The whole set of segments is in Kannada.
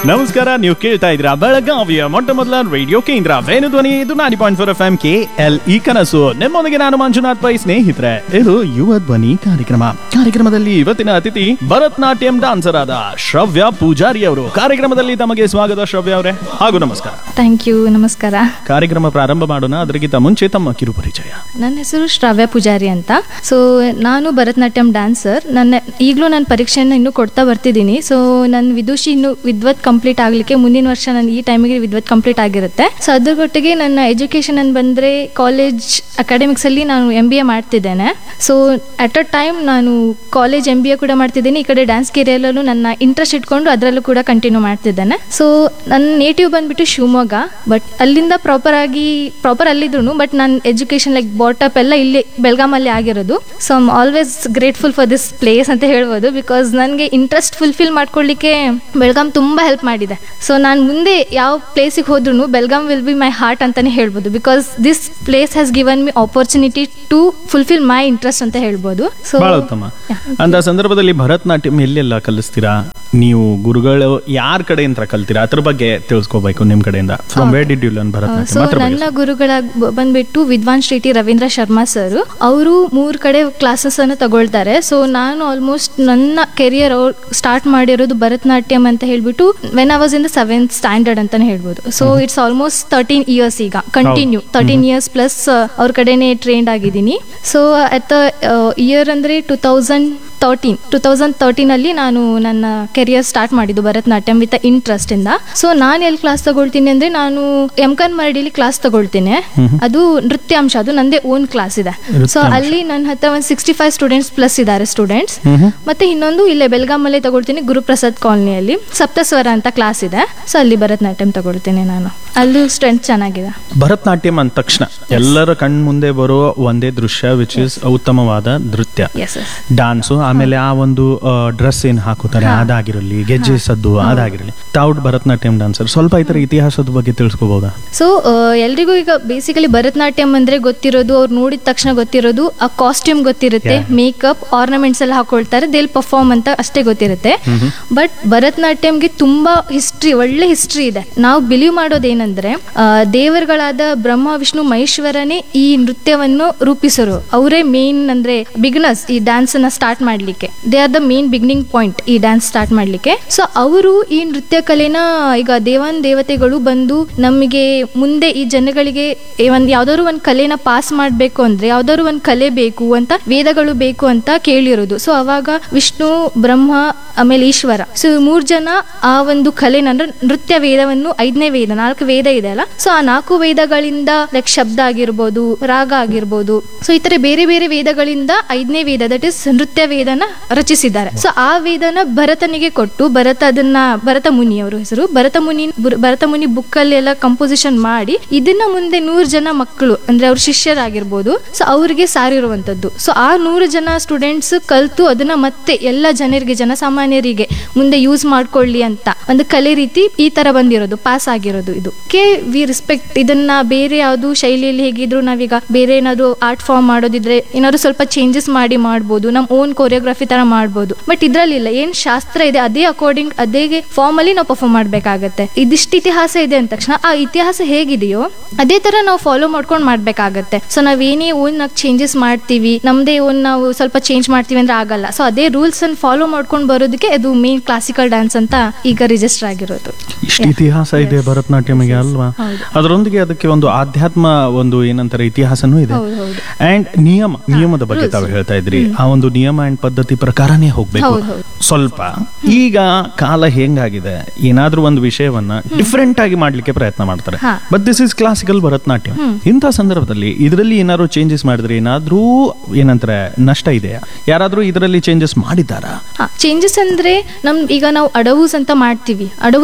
ನಮಸ್ಕಾರ ನೀವು ಕೇಳ್ತಾ ಇದ್ದೀರಾ ಬೆಳಗಾವಿಯ ಮೊಟ್ಟ ಮೊದಲ ರೇಡಿಯೋ ಕೇಂದ್ರ ವೇಣು ಧ್ವನಿ ಇದು ನಾಡಿ point four F M K L E ಕನಸು ನಿಮ್ಮೊಂದಿಗೆ ನಾನು ಮಂಜುನಾಥ್ ಪೈ ಸ್ನೇಹಿತರೆ ಇದು ಯುವ ಧ್ವನಿ ಕಾರ್ಯಕ್ರಮ ಕಾರ್ಯಕ್ರಮದಲ್ಲಿ ಇವತ್ತಿನ ಅತಿಥಿ ಭರತನಾಟ್ಯಂ ಡಾನ್ಸರ್ ಆದ ಶ್ರವ್ಯ ಪೂಜಾರಿ ಅವರು ಕಾರ್ಯಕ್ರಮದಲ್ಲಿ ತಮಗೆ ಸ್ವಾಗತ ಶ್ರವ್ಯ ಅವರೇ ಹಾಗೂ ನಮಸ್ಕಾರ ಥ್ಯಾಂಕ್ ಯು ನಮಸ್ಕಾರ ಕಾರ್ಯಕ್ರಮ ಪ್ರಾರಂಭ ಮಾಡೋಣ ಅದಕ್ಕಿಂತ ಮುಂಚೆ ತಮ್ಮ ಕಿರು ಪರಿಚಯ ನನ್ನ ಹೆಸರು ಶ್ರಾವ್ಯ ಪೂಜಾರಿ ಅಂತ ಸೊ ನಾನು ಭರತನಾಟ್ಯಂ ಡ್ಯಾನ್ಸರ್ ನನ್ನ ಈಗಲೂ ನಾನು ಪರೀಕ್ಷೆಯನ್ನು ಇನ್ನೂ ಕೊಡ್ತಾ ಬರ್ತಿದ್ದೀನಿ ಸೊ ನನ್ನ ವಿದುಷಿ ಇನ್ನು ವಿದ್ವತ್ ಕಂಪ್ಲೀಟ್ ಆಗಲಿಕ್ಕೆ ಮುಂದಿನ ವರ್ಷ ನಾನು ಈ ಟೈಮಿಗೆ ವಿದ್ವತ್ ಕಂಪ್ಲೀಟ್ ಆಗಿರುತ್ತೆ ಸೊ ಅದ್ರೊಟ್ಟಿಗೆ ನನ್ನ ಎಜುಕೇಷನ್ ಅನ್ನು ಬಂದರೆ ಕಾಲೇಜ್ ಅಕಾಡೆಮಿಕ್ಸಲ್ಲಿ ನಾನು ಎಮ್ ಬಿ ಎ ಮಾಡ್ತಿದ್ದೇನೆ ಸೊ ಅಟ್ ಅ ಟೈಮ್ ನಾನು ಕಾಲೇಜ್ ಎಮ್ ಬಿ ಎ ಕೂಡ ಮಾಡ್ತಿದ್ದೀನಿ ಈ ಕಡೆ ಡ್ಯಾನ್ಸ್ ಕೆರಿಯರಲ್ಲೂ ನನ್ನ ಇಂಟ್ರೆಸ್ಟ್ ಇಟ್ಕೊಂಡು ಅದರಲ್ಲೂ ಕೂಡ ಕಂಟಿನ್ಯೂ ಮಾಡ್ತಿದ್ದೇನೆ ಸೊ ನನ್ನ ನೇಟಿವ್ ಬಂದ್ಬಿಟ್ಟು ಶಿವಮೊಗ್ಗ ಬಟ್ ಅಲ್ಲಿಂದ ಪ್ರಾಪರ್ ಆಗಿ ಪ್ರಾಪರ್ ಅಲ್ಲಿದ್ರು ಬಟ್ ನನ್ನ ಎಜುಕೇಶನ್ ಲೈಕ್ ಬಾಟಪ್ ಎಲ್ಲ ಇಲ್ಲಿ ಬೆಳಗಾಮಲ್ಲಿ ಆಗಿರೋದು so I'm always grateful for this place ಅಂತ ಹೇಳ್ಬೋದು ಬಿಕಾಸ್ ನನಗೆ ಇಂಟ್ರೆಸ್ಟ್ ಫುಲ್ಫಿಲ್ ಮಾಡ್ಕೊಳ್ಳಿಕ್ಕೆ ಬೆಳಗಾಂ ತುಂಬ ಹೆಲ್ಪ್ ಮಾಡಿದೆ ಸೊ ನಾನು ಮುಂದೆ ಯಾವ ಪ್ಲೇಸಿಗೆ ಹೋದ್ರೂ Belgaum will be my heart ಅಂತಾನೆ ಹೇಳ್ಬೋದು because this place has given me opportunity to fulfil my interest ಅಂತ ಹೇಳ್ಬೋದು ಸೊ ಬಹಳ ಉತ್ತಮ ಅಂತ ಸಂದರ್ಭದಲ್ಲಿ ಭರತನಾಟ್ಯಂ ಎಲ್ಲೆಲ್ಲ ಕಲಿಸ್ತೀರಾ ನೀವು ಗುರುಗಳು ಯಾರ ಕಡೆಯಿಂದ ಕಲ್ತೀರಾ ಅದ್ರ ಬಗ್ಗೆ ತಿಳಿಸ್ಕೋಬೇಕು ನಿಮ್ ಕಡೆಯಿಂದ from where did you learn so Bharatanatyam ಅದ್ರ ಬಗ್ಗೆ ನನ್ನ ಗುರುಗಳ ಬ- ಬಂದ್ಬಿಟ್ಟು ವಿದ್ವಾನ್ ಶ್ರೀ ಟಿ ರವೀಂದ್ರ ಶರ್ಮಾ ಸರ್ ಅವರು ಮೂರ್ ಕಡೆ ಕ್ಲಾಸಸ್ ಅನ್ನು ತಗೊಳ್ತಾರೆ ಸೊ ನಾನು ಆಲ್ಮೋಸ್ಟ್ ನನ್ನ ಕೆರಿಯರ್ ಅವ್ರು ಸ್ಟಾರ್ಟ್ ಮಾಡಿರೋದು ಭರತನಾಟ್ಯಂ ಅಂತ ಹೇಳ್ಬಿಟ್ಟು when I was in the seventh standard ಅಂತಾನೆ ಹೇಳ್ಬೋದು so it's almost thirteen years ಈಗ ಕಂಟಿನ್ಯೂ ತರ್ಟೀನ್ ಇಯರ್ಸ್ ಪ್ಲಸ್ ಅವ್ರ ಕಡೆನೆ ಟ್ರೈನ್ಡ್ ಆಗಿದ್ದೀನಿ ಸೊ ಅಟ್ ದ ಇಯರ್ ಅಂದ್ರೆ two thousand thirteen two thousand ತರ್ಟೀನಲ್ಲಿ ನಾನು ನನ್ನ ಕೆರಿಯರ್ ಸ್ಟಾರ್ಟ್ ಮಾಡಿದ್ದು ಭರತನಾಟ್ಯಂ ವಿತ್ ಇಂಟ್ರೆಸ್ಟ್ ಇಂದ ಸೊ ನಾನು ಎಲ್ಲಿ ಕ್ಲಾಸ್ ತಗೊಳ್ತೀನಿ ಅಂದ್ರೆ ನಾನು ಎಮ್ಕನ್ ಮರಡಿಲಿ ಕ್ಲಾಸ್ ತಗೊಳ್ತೀನಿ ಅದು ನೃತ್ಯಾಂಶ ಅದು ನಂದೇ ಓನ್ ಕ್ಲಾಸ್ ಇದೆ ಸೊ ನೃತ್ಯಾಂಶ. ಅಲ್ಲಿ ನನ್ನ ಹತ್ರ ಒಂದು ಸಿಕ್ಸ್ಟಿ ಫೈವ್ ಸ್ಟೂಡೆಂಟ್ಸ್ ಪ್ಲಸ್ ಇದ್ದಾರೆ ಸ್ಟೂಡೆಂಟ್ಸ್ ಮತ್ತೆ ಇನ್ನೊಂದು ಇಲ್ಲೇ ಬೆಳಗಾಮಲ್ಲೇ ತಗೊಳ್ತೀನಿ ಗುರುಪ್ರಸಾದ್ ಕಾಲನಿಯಲ್ಲಿ ಸಪ್ತಸ್ವರ ಅಂತ ಕ್ಲಾಸ್ ಇದೆ ಸೊ ಅಲ್ಲಿ ಭರತನಾಟ್ಯಂ ತಗೊಳ್ತೀನಿ ನಾನು ಅಲ್ಲೂ ಸ್ಟ್ರೆಂತ್ ಚೆನ್ನಾಗಿದೆ ಭರತನಾಟ್ಯಂ ಅಂದ ತಕ್ಷಣ ಎಲ್ಲರ ಕಣ್ ಮುಂದೆ ಬರುವ ಒಂದೇ ದೃಶ್ಯ ವಿಚ್ ಇಸ್ ಉತ್ತಮವಾದ ನೃತ್ಯ ಎಸ್ ಎಸ್ ಡಾನ್ಸು ಆಮೇಲೆ ಆ ಒಂದು ಡ್ರೆಸ್ ಏನ್ ಹಾಕೋತಾರೆ ಅದಾಗಿರಲಿ ಗೆಜ್ಜೆ ಸದ್ದು ಅದಾಗಿರಲಿ ತಾವು ಭರತನಾಟ್ಯಂ ಡಾನ್ಸರ್ ಸ್ವಲ್ಪ ಈ ತರ ಇತಿಹಾಸದ ಬಗ್ಗೆ ತಿಳಿಸ್ಕೋಬಹುದಾ ಸೊ ಎಲ್ರಿಗೂ ಈಗ ಬೇಸಿಕಲಿ ಭರತನಾಟ್ಯಂ ಅಂದ್ರೆ ಗೊತ್ತಿರೋದು ಅವ್ರು ನೋಡಿದ ತಕ್ಷಣ ಗೊತ್ತಿರೋದು ಆ ಕಾಸ್ಟ್ಯೂಮ್ ಗೊತ್ತಿರುತ್ತೆ Yeah. ಮೇಕಪ್ ಆರ್ನಮೆಂಟ್ಸ್ ಎಲ್ಲ ಹಾಕೊಳ್ತಾರೆ ದೇಲ್ ಪರ್ಫಾರ್ಮ್ ಅಂತ ಅಷ್ಟೇ ಗೊತ್ತಿರುತ್ತೆ ಬಟ್ ಭರತನಾಟ್ಯಂಗೆ ತುಂಬಾ ಹಿಸ್ಟ್ರಿ ಒಳ್ಳೆ ಹಿಸ್ಟ್ರಿ ಇದೆ ನಾವು ಬಿಲೀವ್ ಮಾಡೋದೇನಂದ್ರೆ ಆ, ದೇವರುಗಳಾದ ಬ್ರಹ್ಮ ವಿಷ್ಣು ಮಹೇಶ್ವರನೇ ಈ ನೃತ್ಯವನ್ನು ರೂಪಿಸರು ಅವರೇ ಮೇನ್ ಅಂದ್ರೆ ಬಿಗ್ನರ್ಸ್ ಈ ಡ್ಯಾನ್ಸ್ ಅನ್ನ ಸ್ಟಾರ್ಟ್ ಮಾಡ್ಲಿಕ್ಕೆ they are the main beginning point ಈ ಡ್ಯಾನ್ಸ್ ಸ್ಟಾರ್ಟ್ ಮಾಡ್ಲಿಕ್ಕೆ ಸೊ ಅವರು ಈ ನೃತ್ಯ ಕಲೆನ ಈಗ ದೇವಾನ್ ದೇವತೆಗಳು ಬಂದು ನಮಗೆ ಮುಂದೆ ಈ ಜನಗಳಿಗೆ ಏ- ಒಂದ್ ಯಾವ್ದಾದ್ರು ಒಂದ್ ಕಲೆನ ಪಾಸ್ ಮಾಡ್ಬೇಕು ಅಂದ್ರೆ ಯಾವ್ದಾದ್ರು ಒಂದ್ ಕಲೆ ಬೇಕು ಅಂತ ವೇದಗಳು ಬೇಕು ಅಂತ ಕೇಳಿರೋದು ಸೊ ಅವಾಗ ವಿಷ್ಣು ಬ್ರಹ್ಮ ಆಮೇಲೆ ಈಶ್ವರ ಸೊ ಮೂರ್ ಜನ ಆ ಒಂದು ಕಲೆನ ಅಂದ್ರೆ ನೃತ್ಯ ವೇದವನ್ನು ಐದನೇ ವೇದ ನಾಲ್ಕು ವೇದ ಇದೆ ಅಲ್ಲ ಸೊ ಆ ನಾಲ್ಕು ವೇದಗಳಿಂದ ಲೈಕ್ ಶಬ್ದ ಆಗಿರ್ಬೋದು ರಾಗ ಆಗಿರ್ಬೋದು ಸೊ ಈ ತರ ಬೇರೆ ಬೇರೆ ವೇದಗಳಿಂದ ಐದನೇ ವೇದ ದಟ್ ಇಸ್ ನೃತ್ಯ ವೇದನ ರಚಿಸಿದ್ದಾರೆ ಸೊ ಆ ವೇದನ ಭರತನಿಗೆ ಕೊಟ್ಟು ಭರತ ಅದನ್ನ ಭರತ ಮುನಿ ಅವರು ಹೆಸರು ಭರತ ಮುನಿ ಬುರ್- ಭರತ ಮುನಿ ಬುಕ್ ಅಲ್ಲಿ ಎಲ್ಲ ಕಂಪೋಸಿಷನ್ ಮಾಡಿ ಇದನ್ನ ಮುಂದೆ ನೂರು ಜನ ಮಕ್ಕಳು ಅಂದ್ರೆ ಅವ್ರ ಶಿಷ್ಯರಾಗಿರ್ಬೋದು ಸೊ ಅವ್ರಿಗೆ ಸಾರಿರುವಂತದ್ದು ಸೊ ಆ ನೂರು ಜನ ಸ್ಟೂಡೆಂಟ್ಸ್ ಕಲ್ತು ಅದನ್ನ ಮತ್ತೆ ಎಲ್ಲ ಜನರಿಗೆ ಜನಸಾಮಾನ್ಯರಿಗೆ ಮುಂದೆ ಯೂಸ್ ಮಾಡ್ಕೊಳ್ಳಿ ಅಂತ ಒಂದು ಕಲೆ ರೀತಿ ಈ ತರ ಬಂದಿರೋದು ಪಾಸ್ ಆಗಿರೋದು ಇದು ಕೆ ವಿ ರೆಸ್ಪೆಕ್ಟ್ ಇದನ್ನ ಬೇರೆ ಯಾವ್ದು ಶೈಲಿಯಲ್ಲಿ ಹೇಗಿದ್ರು ನಾವೀಗ ಬೇರೆ ಏನಾದ್ರು ಆರ್ಟ್ ಫಾರ್ಮ್ ಮಾಡೋದಿದ್ರೆ ಏನಾದ್ರು ಸ್ವಲ್ಪ ಚೇಂಜಸ್ ಮಾಡಿ ಮಾಡ್ಬೋದು ನಮ್ ಓನ್ ಕೊರಿಯೋಗ್ರಫಿ ತರ ಮಾಡ್ಬೋದು ಬಟ್ ಇದ್ರಲ್ಲಿಲ್ಲ ಏನ್ ಶಾಸ್ತ್ರ ಇದೆ ಅದೇ ಅಕಾರ್ಡಿಂಗ್ ಅದೇ ಫಾರ್ಮ್ ಅಲ್ಲಿ ನಾವು ಪರ್ಫಾರ್ಮ್ ಮಾಡ್ಬೇಕಾಗತ್ತೆ ಇದಿಷ್ಟು ಇತಿಹಾಸ ಇದೆ ಅಂದ ತಕ್ಷಣ ಆ ಇತಿಹಾಸ ಹೇಗಿದೆಯೋ ಅದೇ ತರ ನಾವು ಫಾಲೋ ಮಾಡ್ಕೊಂಡು ಮಾಡ್ಬೇಕಾಗತ್ತೆ ಸೊ ನಾವೇನೇ ಓನ್ ಚೇಂಜಸ್ ಮಾಡ್ತೀವಿ ನಮ್ದೇ ಓನ್ ನಾವು ಸ್ವಲ್ಪ ಚೇಂಜ್ ಮಾಡ್ತೀವಿ ಅಂದ್ರೆ ಆಗಲ್ಲ ಸೊ ಅದೇ ರೂಲ್ಸ್ ಅನ್ನು ಫಾಲೋ ಮಾಡ್ಕೊಂಡು ಬರೋದಕ್ಕೆ ಅದು ಮೇನ್ ಕ್ಲಾಸಿಕಲ್ ಡ್ಯಾನ್ಸ್ ಅಂತ ಈಗ ರಿಜಿಸ್ಟರ್ ಆಗಿರೋದು ಇಷ್ಟು ಇತಿಹಾಸ ಇದೆ ಭರತನಾಟ್ಯಂಗೆ ಅಲ್ವಾ ಹೌದು. ಅದರೊಂದಿಗೆ ಅದಕ್ಕೆ ಒಂದು ಆಧ್ಯಾತ್ಮ ಒಂದು ಏನಂತಾರೆ ಇತಿಹಾಸನೂ ಇದೆ ಹೌದು, ಹೌದು. ಅಂಡ್ ನಿಯಮ ನಿಯಮದ ಬಗ್ಗೆ ತಾವು ಹೇಳ್ತಾ ಇದ್ರಿ ಆ ಒಂದು ನಿಯಮ ಅಂಡ್ ಪದ್ಧತಿ ಪ್ರಕಾರನೇ ಹೋಗ್ಬೇಕು ಹೌದು, ಹೌದು. ಸ್ವಲ್ಪ ಈಗ ಕಾಲ ಹೆಂಗಾಗಿದೆ ಏನಾದ್ರೂ ಒಂದು ವಿಷಯವನ್ನ ಡಿಫ್ರೆಂಟ್ ಆಗಿ ಮಾಡ್ಲಿಕ್ಕೆ ಪ್ರಯತ್ನ ಮಾಡ್ತಾರೆ ಹಾ. But this is classical Bharatanatyam ಇಂಥ ಸಂದರ್ಭದಲ್ಲಿ ಇದರಲ್ಲಿ ಏನಾದ್ರು ಚೇಂಜಸ್ ಮಾಡಿದ್ರೆ ಏನಾದ್ರೂ ಏನಂತಾರೆ ನಷ್ಟ ಇದೆಯಾ ಯಾರಾದ್ರೂ ಇದರಲ್ಲಿ ಚೇಂಜಸ್ ಮಾಡಿದ್ದಾರಾ ಚೇಂಜಸ್ ಅಂದ್ರೆ ನಮ್ ಈಗ ನಾವು ಅಡವುಸ್ ಅಂತ ಮಾಡ್ತೀವಿ ಅಡವುಸ್ ಅಂದ್ರೆ ಬೇಸಿಕ್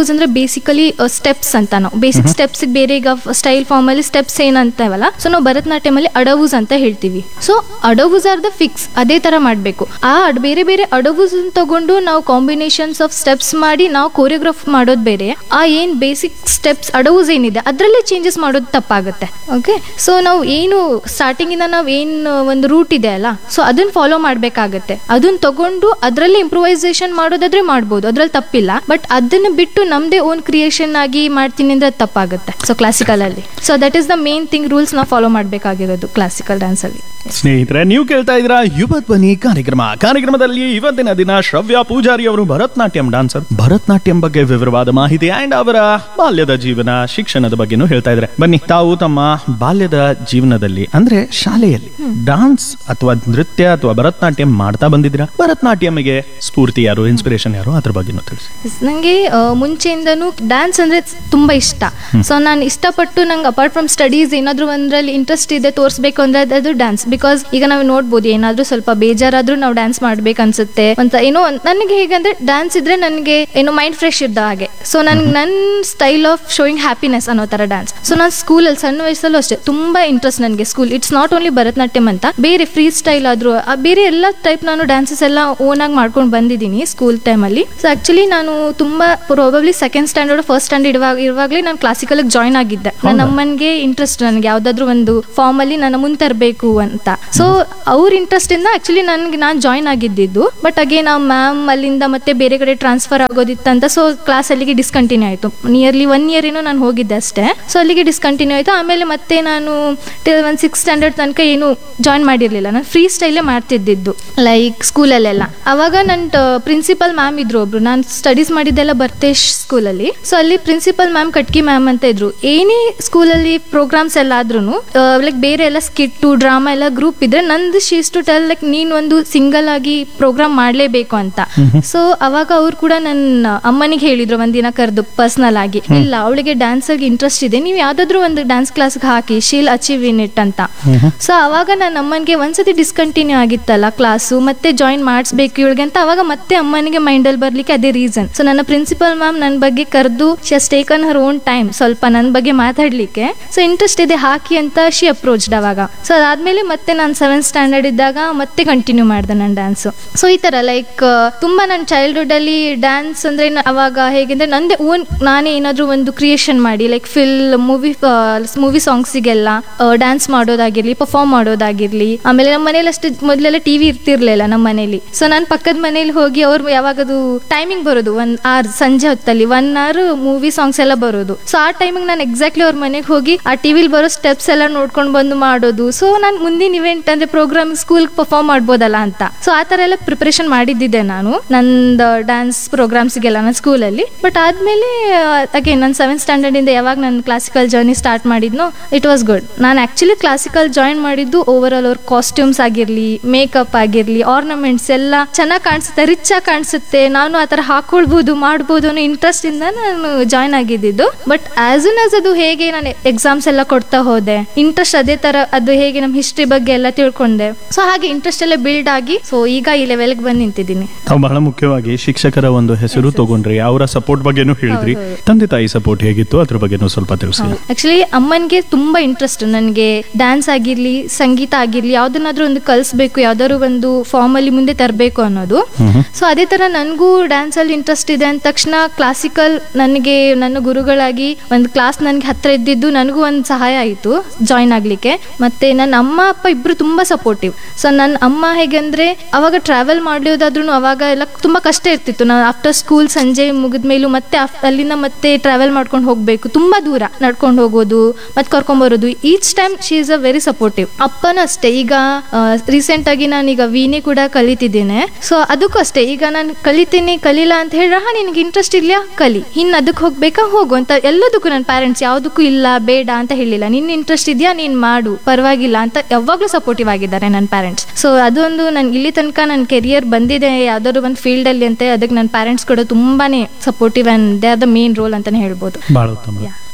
ಬೇಸಿಕಲಿ ಸ್ಟೆಪ್ಸ್ ಅಂತ ನಾವು ಬೇಸಿಕ್ ಸ್ಟೆಪ್ಸ್ ಬೇರೆ ಈಗ ಸ್ಟೈಲ್ ಫಾರ್ಮ್ ಅಲ್ಲಿ ಸ್ಟೆಪ್ಸ್ ಏನಂತೇವಲ್ಲ ಸೊ ನಾವು ಭರತನಾಟ್ಯಂ ಅಲ್ಲಿ ಅಡವುಸ್ ಅಂತ ಹೇಳ್ತೀವಿ ಸೊ ಅಡವುಸ್ ಆರ್ ದ ಫಿಕ್ಸ್ ಅದೇ ತರ ಮಾಡ್ಬೇಕು ಆ ಅಡ್- ಬೇರೆ ಬೇರೆ ಅಡವುಸ್ ತಗೊಂಡು ನಾವು ಕಾಂಬಿನೇಷನ್ಸ್ ಆಫ್ ಸ್ಟೆಪ್ಸ್ ಮಾಡಿ ನಾವು ಕೋರಿಯೋಗ್ರಾಫ್ ಮಾಡೋದು ಬೇರೆ ಆ ಏನ್ ಬೇಸಿಕ್ ಸ್ಟೆಪ್ಸ್ ಅಡವುಸ್ ಏನಿದೆ ಅದರಲ್ಲೇ ಚೇಂಜಸ್ ಮಾಡೋದು ತಪ್ಪಾಗುತ್ತೆ ಓಕೆ ಸೊ ನಾವು ಏನು ಸ್ಟಾರ್ಟಿಂಗ್ ಇಂದ ನಾವು ಏನು ಒಂದು ರೂಟ್ ಇದೆ ಅಲ್ಲ ಸೊ ಅದನ್ನ ಫಾಲೋ ಮಾಡ್ಬೇಕಾಗತ್ತೆ ಅದನ್ನ ತಗೊಂಡು ಅದರಲ್ಲಿ ಇಂಪ್ರೂವೈಸೇಷನ್ ಮಾಡೋದಾದ್ರೆ ಮಾಡ್ಬೋದು ಅದ್ರಲ್ಲಿ ತಪ್ಪಿಲ್ಲ ಬಟ್ ಅದನ್ನ ಬಿಟ್ಟು ನಮ್ದೇ ಓನ್ ಕ್ರಿಯೇಷನ್ ಆಗಿ ಮಾಡ್ತೀನಿ ಅಂದ್ರೆ ಅದ್ ತಪ್ಪಾಗುತ್ತೆ ಸೊ ಕ್ಲಾಸಿಕಲ್ ಅಲ್ಲಿ so that is the main thing rules ನಾವು ಫಾಲೋ ಮಾಡ್ಬೇಕಾಗಿರೋದು ಕ್ಲಾಸಿಕಲ್ ಡ್ಯಾನ್ಸ್ ಅಲ್ಲಿ ಸ್ನೇಹಿತರೆ ನೀವು ಕೇಳ್ತಾ ಇದ್ದೀರಾ ಯುವ ಧ್ವನಿ ಕಾರ್ಯಕ್ರಮ ಕಾರ್ಯಕ್ರಮದಲ್ಲಿ ಇವತ್ತಿನ ದಿನ ಶ್ರವ್ಯ ಪೂಜಾರಿ ಅವರು ಭರತನಾಟ್ಯಂ ಡಾನ್ಸರ್ ಭರತನಾಟ್ಯಂ ಬಗ್ಗೆ ವಿವರವಾದ ಮಾಹಿತಿ ಅಂಡ್ ಅವರ ಬಾಲ್ಯದ ಜೀವನ ಶಿಕ್ಷಣದ ಬಗ್ಗೆನೂ ಹೇಳ್ತಾ ಇದ್ದಾರೆ ಬನ್ನಿ ತಾವು ತಮ್ಮ ಬಾಲ್ಯದ ಜೀವನದಲ್ಲಿ ಅಂದ್ರೆ ಶಾಲೆಯಲ್ಲಿ ಡಾನ್ಸ್ ಅಥವಾ ನೃತ್ಯ ಅಥವಾ ಭರತನಾಟ್ಯಂ ಮಾಡ್ತಾ ಬಂದಿದ್ದೀರಾ ಭರತನಾಟ್ಯಂಗೆ ಸ್ಫೂರ್ತಿ ಯಾರು ಇನ್ಸ್ಪಿರೇಷನ್ ಯಾರು ಅದ್ರ ಬಗ್ಗೆನೂ ತಿಳಿಸಿ ನನಗೆ ಮುಂಚೆಯಿಂದನೂ ಡ್ಯಾನ್ಸ್ ಅಂದ್ರೆ ತುಂಬಾ ಇಷ್ಟ ಸೊ ನಾನು ಇಷ್ಟಪಟ್ಟು ನಂಗೆ ಅಪಾರ್ಟ್ ಫ್ರಮ್ ಸ್ಟಡೀಸ್ ಏನಾದ್ರೂ ಒಂದ್ರಲ್ಲಿ ಇಂಟ್ರೆಸ್ಟ್ ಇದೆ ತೋರಿಸ್ಬೇಕು ಅಂದ್ರೆ ಅದು- ಅದು ಡ್ಯಾನ್ಸ್ ಬಿಕಾಸ್ ಈಗ ನಾವು ನೋಡ್ಬೋದು ಏನಾದ್ರೂ ಸ್ವಲ್ಪ ಬೇಜಾರಾದ್ರೂ ನಾವು ಡ್ಯಾನ್ಸ್ ಮಾಡ್ಬೇಕು ಅನ್ಸುತ್ತೆ ಅಂತ ಏನೋ ಒಂದ್- ನನಗೆ ಹೇಗಂದ್ರೆ ಡ್ಯಾನ್ಸ್ ಇದ್ರೆ ನನಗೆ ಏನೋ ಮೈಂಡ್ ಫ್ರೆಶ್ ಇದ್ದ ಹಾಗೆ ಸೊ ನನ್ಗೆ ನನ್ನ ಸ್ಟೈಲ್ ಆಫ್ ಶೋಯಿಂಗ್ ಹ್ಯಾಪಿನೆಸ್ ಅನ್ನೋ ತರ ಡ್ಯಾನ್ಸ್ ಸೊ ನಾನು ಸ್ಕೂಲಲ್ಲಿ ಸಣ್ಣ ವಯಸ್ಸಲ್ಲೂ ಅಷ್ಟೇ ತುಂಬಾ ಇಂಟ್ರೆಸ್ಟ್ ನನಗೆ school it's not only Bharatanatyam ಅಂತ ಬೇರೆ ಫ್ರೀ ಸ್ಟೈಲ್ ಆದ್ರೂ ಆ ಬೇರೆ ಎಲ್ಲ ಟೈಪ್ ನಾನು ಡ್ಯಾನ್ಸಸ್ ಎಲ್ಲ ಓನ್ ಆಗಿ ಮಾಡ್ಕೊಂಡು ಬಂದಿದ್ದೀನಿ ಸ್ಕೂಲ್ ಟೈಮಲ್ಲಿ ಸೊ ಆಕ್ಚುಲಿ ನಾನು ತುಂಬಾ probably second standard first standard ಇವಾಗ ಇರುವಾಗಲೇ ನಾನು ಕ್ಲಾಸಿಕಲ್ ಜಾಯ್ನ್ ಆಗಿದ್ದೆ ನನ್ನ ಅಮ್ಮನಿಗೆ ಇಂಟ್ರೆಸ್ಟ್ ನನಗೆ ಯಾವ್ದಾದ್ರು ಒಂದು ಫಾರ್ಮ್ ಅಲ್ಲಿ ನನ್ನ ಮುಂದೆ ತರಬೇಕು ಅಂತ ಸೊ ಅವ್ರ ಇಂಟ್ರೆಸ್ಟ್ ಇಂದ ಆಕ್ಚುಲಿ ನನ್ಗೆ ನಾನು ಜಾಯ್ನ್ ಆಗಿದ್ದಿದ್ದು ಬಟ್ ಅಗೇನ್ ಆ ಮ್ಯಾಮ್ ಅಲ್ಲಿಂದ ಮತ್ತೆ ಬೇರೆ ಕಡೆ ಟ್ರಾನ್ಸ್ಫರ್ ಆಗೋದಿತ್ತಂತ ಸೊ ಕ್ಲಾಸ್ ಅಲ್ಲಿಗೆ ಡಿಸ್ಕಂಟಿನ್ಯೂ ಆಯ್ತು ನಿಯರ್ಲಿ ಒನ್ ಇಯರ್ ಏನೋ ನಾನು ಹೋಗಿದ್ದೆ ಅಷ್ಟೇ ಸೊ ಅಲ್ಲಿಗೆ ಡಿಸ್ಕಂಟಿನ್ಯೂ ಆಯ್ತು ಆಮೇಲೆ ಮತ್ತೆ ನಾನು ಒಂದು ಸಿಕ್ಸ್ ಸ್ಟ್ಯಾಂಡರ್ಡ್ ತನಕ ಏನು ಜಾಯ್ನ್ ಮಾಡಿರ್ಲಿಲ್ಲ ನಾನು ಫ್ರೀ ಸ್ಟೈಲೇ ಮಾಡ್ತಿದ್ದಿದ್ದು ಲೈಕ್ ಸ್ಕೂಲಲ್ಲೆಲ್ಲ ಅವಾಗ ನನ್ನ ಪ್ರಿನ್ಸಿಪಲ್ ಮ್ಯಾಮ್ ಇದ್ರು ಒಬ್ರು ನಾನು ಸ್ಟಡೀಸ್ ಮಾಡಿದ್ದೆಲ್ಲ ಬರ್ತೇಶ್ ಸ್ಕೂಲಲ್ಲಿ ಸೊ ಅಲ್ಲಿ ಪ್ರಿನ್ಸಿಪಲ್ ಮ್ಯಾಮ್ ಕಟ್ಕಿ ಮ್ಯಾಮ್ ಅಂತ ಇದ್ರು ಏನೇ ಸ್ಕೂಲಲ್ಲಿ ಪ್ರೋಗ್ರಾಮ್ಸ್ ಎಲ್ಲ ಆದ್ರೂ ಲೈಕ್ ಬೇರೆ ಎಲ್ಲ ಸ್ಕಿಟ್ಟು ಡ್ರಾಮಾ ಎಲ್ಲ ಗ್ರೂಪ್ ಇದ್ರೆ ನಂದು ಶೀಸ್ ಟು ಟೆಲ್ ಲೈಕ್ ನೀನ್ ಒಂದು ಸಿಂಗಲ್ ಆಗಿ ಪ್ರೋಗ್ರಾಮ್ ಮಾಡ್ಲೇಬೇಕು ಅಂತ ಸೊ ಅವಾಗ ಅವ್ರು ಕೂಡ ನನ್ನ ಅಮ್ಮನಿಗೆ ಹೇಳಿದ್ರು ಒಂದಿನ ಕರೆದು ಪರ್ಸನಲ್ ಆಗಿ ಇಲ್ಲ ಅವಳಿಗೆ ಡ್ಯಾನ್ಸ್ ಆಗಿ ಇಂಟ್ರೆಸ್ಟ್ ಇದೆ ನೀವು ಯಾವ್ದಾದ್ರು ಒಂದು ಡ್ಯಾನ್ಸ್ ಕ್ಲಾಸ್ಗೆ ಹಾಕಿ ಶೀಲ್ ಅಚೀವ್ ಇನ್ ಇಟ್ ಅಂತ ಸೊ ಅವಾಗ ನನ್ನ ಅಮ್ಮನಿಗೆ ಒಂದ್ಸತಿ ಡಿಸ್ಕಂಟಿನ್ಯೂ ಆಗಿತ್ತಲ್ಲ ಕ್ಲಾಸು ಮತ್ತೆ ಜಾಯಿನ್ ಮಾಡಿಸ್ಬೇಕು ಇವಳಿಗೆ ಅಂತ ಅವಾಗ ಮತ್ತೆ ಅಮ್ಮನಿಗೆ ಮೈಂಡಲ್ಲಿ ಬರ್ಲಿಕ್ಕೆ ಅದೇ ರೀಸನ್ ಸೊ ನನ್ನ ಪ್ರಿನ್ಸಿಪಲ್ ಮ್ಯಾಮ್ ನನ್ನ ಬಗ್ಗೆ ಕರೆದು she has taken Har own time ಸ್ವಲ್ಪ ನನ್ನ ಬಗ್ಗೆ ಮಾತಾಡ್ಲಿಕ್ಕೆ ಸೊ ಇಂಟ್ರೆಸ್ಟ್ ಇದೆ ಹಾಕಿ ಅಂತ ಶಿ ಅಪ್ರೋಚ್ಡ್ ಅವಾಗ ಸೊ ಅದಾದ್ಮೇಲೆ ಮತ್ತೆ ನಾನು ಸೆವೆಂತ್ ಸ್ಟ್ಯಾಂಡರ್ಡ್ ಇದ್ದಾಗ ಮತ್ತೆ ಕಂಟಿನ್ಯೂ ಮಾಡಿದೆ ನನ್ನ ಡ್ಯಾನ್ಸ್ ಸೊ ಈ ತರ ಲೈಕ್ ತುಂಬಾ ನನ್ನ ಚೈಲ್ಡ್ಹುಡ್ ಅಲ್ಲಿ ಡ್ಯಾನ್ಸ್ ಅಂದ್ರೆ ನ- ಅವಾಗ ಹೇಗೆಂದ್ರೆ ನಂದೇ ಓನ್ ನಾನೇ ಏನಾದ್ರೂ ಒಂದು ಕ್ರಿಯೇಷನ್ ಮಾಡಿ ಲೈಕ್ ಫಿಲ್ ಮೂವಿ ಮೂವಿ ಸಾಂಗ್ಸಿಗೆಲ್ಲ ಡ್ಯಾನ್ಸ್ ಮಾಡೋದಾಗಿರ್ಲಿ ಪರ್ಫಾರ್ಮ್ ಮಾಡೋದಾಗಿರ್ಲಿ ಆಮೇಲೆ ನಮ್ಮ ಮನೇಲಿ ಅಷ್ಟು ಮೊದಲೆಲ್ಲ ಟಿವಿ ಇರ್ತಿರ್ಲಿಲ್ಲ ನಮ್ಮ ಮನೇಲಿ ಸೊ ನಾನು ಪಕ್ಕದ ಮನೇಲಿ ಹೋಗಿ ಅವ್ರು ಯಾವಾಗದು ಟೈಮಿಂಗ್ ಬರೋದು ಒನ್ ಆರ್ ಸಂಜೆ ಹೊತ್ತಲ್ಲಿ ಒನ್ ಅವರ್ ಮೂವಿ ಸಾಂಗ್ಸ್ ಎಲ್ಲ ಬರೋದು ಸೊ ಆ ಟೈಮಿಂಗ್ ನಾನು ಎಕ್ಸಾಕ್ಟ್ಲಿ ಅವ್ರ ಮನೆಗೆ ಹೋಗಿ ಆ ಟಿವಿಲಿ ಬರೋ ಸ್ಟೆಪ್ಸ್ ಎಲ್ಲ ನೋಡ್ಕೊಂಡು ಬಂದು ಮಾಡೋದು ಸೊ ನಾನು ಮುಂದಿನ ಇವೆಂಟ್ ಅಂದ್ರೆ ಪ್ರೋಗ್ರಾಮ್ ಸ್ಕೂಲ್ ಪರ್ಫಾರ್ಮ್ ಮಾಡ್ಬೋದಲ್ಲ ಅಂತ ಸೊ ಆ ತರ ಎಲ್ಲ ಪ್ರಿಪರೇಷನ್ ಮಾಡಿದ್ದಿದ್ದೆ ನಾನು ನಂದು ಡ್ಯಾನ್ಸ್ ಪ್ರೋಗ್ರಾಮ್ಸ್ಗೆಲ್ಲ ನನ್ನ ಸ್ಕೂಲಲ್ಲಿ ಬಟ್ ಆದ್ಮೇಲೆ ಅಗೇನ್ ನಾನು ಸೆವೆಂತ್ ಸ್ಟ್ಯಾಂಡರ್ಡ್ ಇಂದ ಯಾವಾಗ ನನ್ನ ಕ್ಲಾಸಿಕಲ್ ಜರ್ನಿ ಸ್ಟಾರ್ಟ್ ಮಾಡಿದ್ನೋ ಇಟ್ ವಾಸ್ ಗುಡ್ ನಾನು ಆಕ್ಚುಲಿ ಕ್ಲಾಸಿಕಲ್ ಜಾಯಿನ್ ಮಾಡಿದ್ದು ಓವರ್ ಆಲ್ ಅವ್ರ ಕಾಸ್ಟ್ಯೂಮ್ಸ್ ಆಗಿರ್ಲಿ ಮೇಕಪ್ ಆಗಿರ್ಲಿ ಆರ್ನಮೆಂಟ್ಸ್ ಎಲ್ಲ ಚೆನ್ನಾಗಿ ಕಾಣಿಸುತ್ತೆ ರಿಚ್ ಆಗಿ ಕಾಣಿಸುತ್ತೆ ನಾನು ಆ ಥರ ಹಾಕೊಳ್ಬೋದು ಮಾಡ್ಬೋದು ಅನ್ನೋ ಇಂಟ್ರೆಸ್ಟ್ ಇಂದ ನಾನು ಜಾಯ್ನ್ ಆಗಿದ್ದಿದ್ದು ಬಟ್ ಆಸ್ ಸೂನ್ ಆಸ್ ಅದು ಹೇಗೆ ನಾನು ಎಕ್ಸಾಮ್ಸ್ ಎಲ್ಲ ಕೊಡ್ತಾ ಹೋದೆ ಇಂಟ್ರೆಸ್ಟ್ ಅದೇ ತರ ಅದು ಹೇಗೆ ನಮ್ಮ ಹಿಸ್ಟ್ರಿ ಬಗ್ಗೆ ಎಲ್ಲ ತಿಳ್ಕೊಂಡೆ ಸೊ ಹಾಗೆ ಇಂಟ್ರೆಸ್ಟ್ ಎಲ್ಲ ಬಿಲ್ಡ್ ಆಗಿ ಸೊ ಈಗ ಈ ಲೆವೆಲ್ಗೆ ಬಂದು ನಿಂತಿದ್ದೀನಿ ತಾವು ಬಹಳ ಮುಖ್ಯವಾಗಿ ಶಿಕ್ಷಕರ ಒಂದು ಹೆಸರು ತಗೊಂಡ್ರಿ ಅವರ ಸಪೋರ್ಟ್ ಬಗ್ಗೆನೂ ಹೇಳಿದ್ರಿ ಹೌದು, ತಂದೆ ತಾಯಿ ಸಪೋರ್ಟ್ ಹೇಗಿತ್ತು ಅದ್ರ ಬಗ್ಗೆನೂ ಸ್ವಲ್ಪ ತಿಳಿಸಿ ಆಕ್ಚುಲಿ ಅಮ್ಮನಿಗೆ ತುಂಬಾ ಇಂಟ್ರೆಸ್ಟ್ ನನಗೆ ಡ್ಯಾನ್ಸ್ ಆಗಿರ್ಲಿ ಸಂಗೀತ ಆಗಿರ್ಲಿ ಯಾವ್ದನ್ನಾದ್ರೂ ಒಂದು ಕಲಿಸ್ಬೇಕು ಯಾವ್ದಾದ್ರು ಒಂದು ಫಾರ್ಮ್ ಅಲ್ಲಿ ಮುಂದೆ ತರಬೇಕು ಅನ್ನೋದು ಸೊ ಅದೇ ತರ ನನಗೂ ಡ್ಯಾನ್ಸ್ ಅಲ್ಲಿ ಇಂಟ್ರೆಸ್ಟ್ ಇದೆ ಅಂದ ತಕ್ಷಣ ಕ್ಲಾಸಿಕಲ್ ನನಗೆ ನನ್ನ ಗುರುಗಳಾಗಿ ಒಂದು ಕ್ಲಾಸ್ ನನಗೆ ಹತ್ರ ಇದ್ದಿದ್ದು ನನಗೂ ಒಂದು ಸಹಾಯ ಆಯಿತು ಜಾಯ್ನ್ ಆಗ್ಲಿಕ್ಕೆ ಮತ್ತೆ ನನ್ನ ಅಮ್ಮ ಅಪ್ಪ ಇಬ್ರು ತುಂಬಾ ಸಪೋರ್ಟಿವ್ ಸೊ ನನ್ನ ಅಮ್ಮ ಹೇಗಂದ್ರೆ ಅವಾಗ ಟ್ರಾವೆಲ್ ಮಾಡ್ಲಿಯೋದಾದ್ರೂ ಅವಾಗ ಎಲ್ಲ ತುಂಬಾ ಕಷ್ಟ ಇರ್ತಿತ್ತು ನಾವು ಆಫ್ಟರ್ ಸ್ಕೂಲ್ ಸಂಜೆ ಮುಗಿದ ಮೇಲೂ ಮತ್ತೆ ಆಫ್- ಅಲ್ಲಿಂದ ಮತ್ತೆ ಟ್ರಾವೆಲ್ ಮಾಡ್ಕೊಂಡು ಹೋಗ್ಬೇಕು ತುಂಬಾ ದೂರ ನಡ್ಕೊಂಡು ಹೋಗೋದು ಮತ್ತೆ ಕರ್ಕೊಂಡ್ ಬರೋದು each time she is a very supportive ಅಪ್ಪನೂ ಅಷ್ಟೇ ಈಗ ರೀಸೆಂಟ್ ಆಗಿ ನಾನೀಗ ವೀಣೆ ಕೂಡ ಕಲಿತಿದ್ದೇನೆ ಸೊ ಅದಕ್ಕೂ ಅಷ್ಟೇ ಈಗ ನಾನು ಕಲಿತೀನಿ ಕಲಿಲ್ಲ ಅಂತ ಹೇಳ್ರ ಹಾ ನಿನಗೆ ಇಂಟ್ರೆಸ್ಟ್ ಇಲ್ಲ ಕಲಿ ಇನ್ನು ಅದಕ್ಕೆ ಹೋಗ್ಬೇಕಾ ಹೋಗು ಅಂತ ಎಲ್ಲದಕ್ಕೂ ನನ್ನ ಪ್ಯಾರೆಂಟ್ಸ್ ಯಾವುದಕ್ಕೂ ಇಲ್ಲ ಬೇಡ ಅಂತ ಹೇಳಿಲ್ಲ ನಿನ್ನ ಇಂಟ್ರೆಸ್ಟ್ ಇದೆಯಾ ನೀನ್ ಮಾಡು ಪರವಾಗಿಲ್ಲ ಅಂತ ಯಾವಾಗ್ಲೂ ಸಪೋರ್ಟಿವ್ ಆಗಿದ್ದಾರೆ ನನ್ನ ಪ್ಯಾರೆಂಟ್ಸ್ ಸೊ ಅದೊಂದು ನನ್ಗೆ ಇಲ್ಲಿ ತನಕ ನನ್ನ ಕೆರಿಯರ್ ಬಂದಿದೆ ಯಾವ್ದಾದ್ರು ಒಂದು ಫೀಲ್ಡ್ ಅಲ್ಲಿ ಅಂತ ಅದಕ್ಕೆ ನನ್ನ ಪ್ಯಾರೆಂಟ್ಸ್ ಕೂಡ ತುಂಬಾನೇ supportive and they are the main role ಅಂತಾನೆ ಹೇಳ್ಬೋದು ಬಹಳ ಉತ್ತಮ Yeah.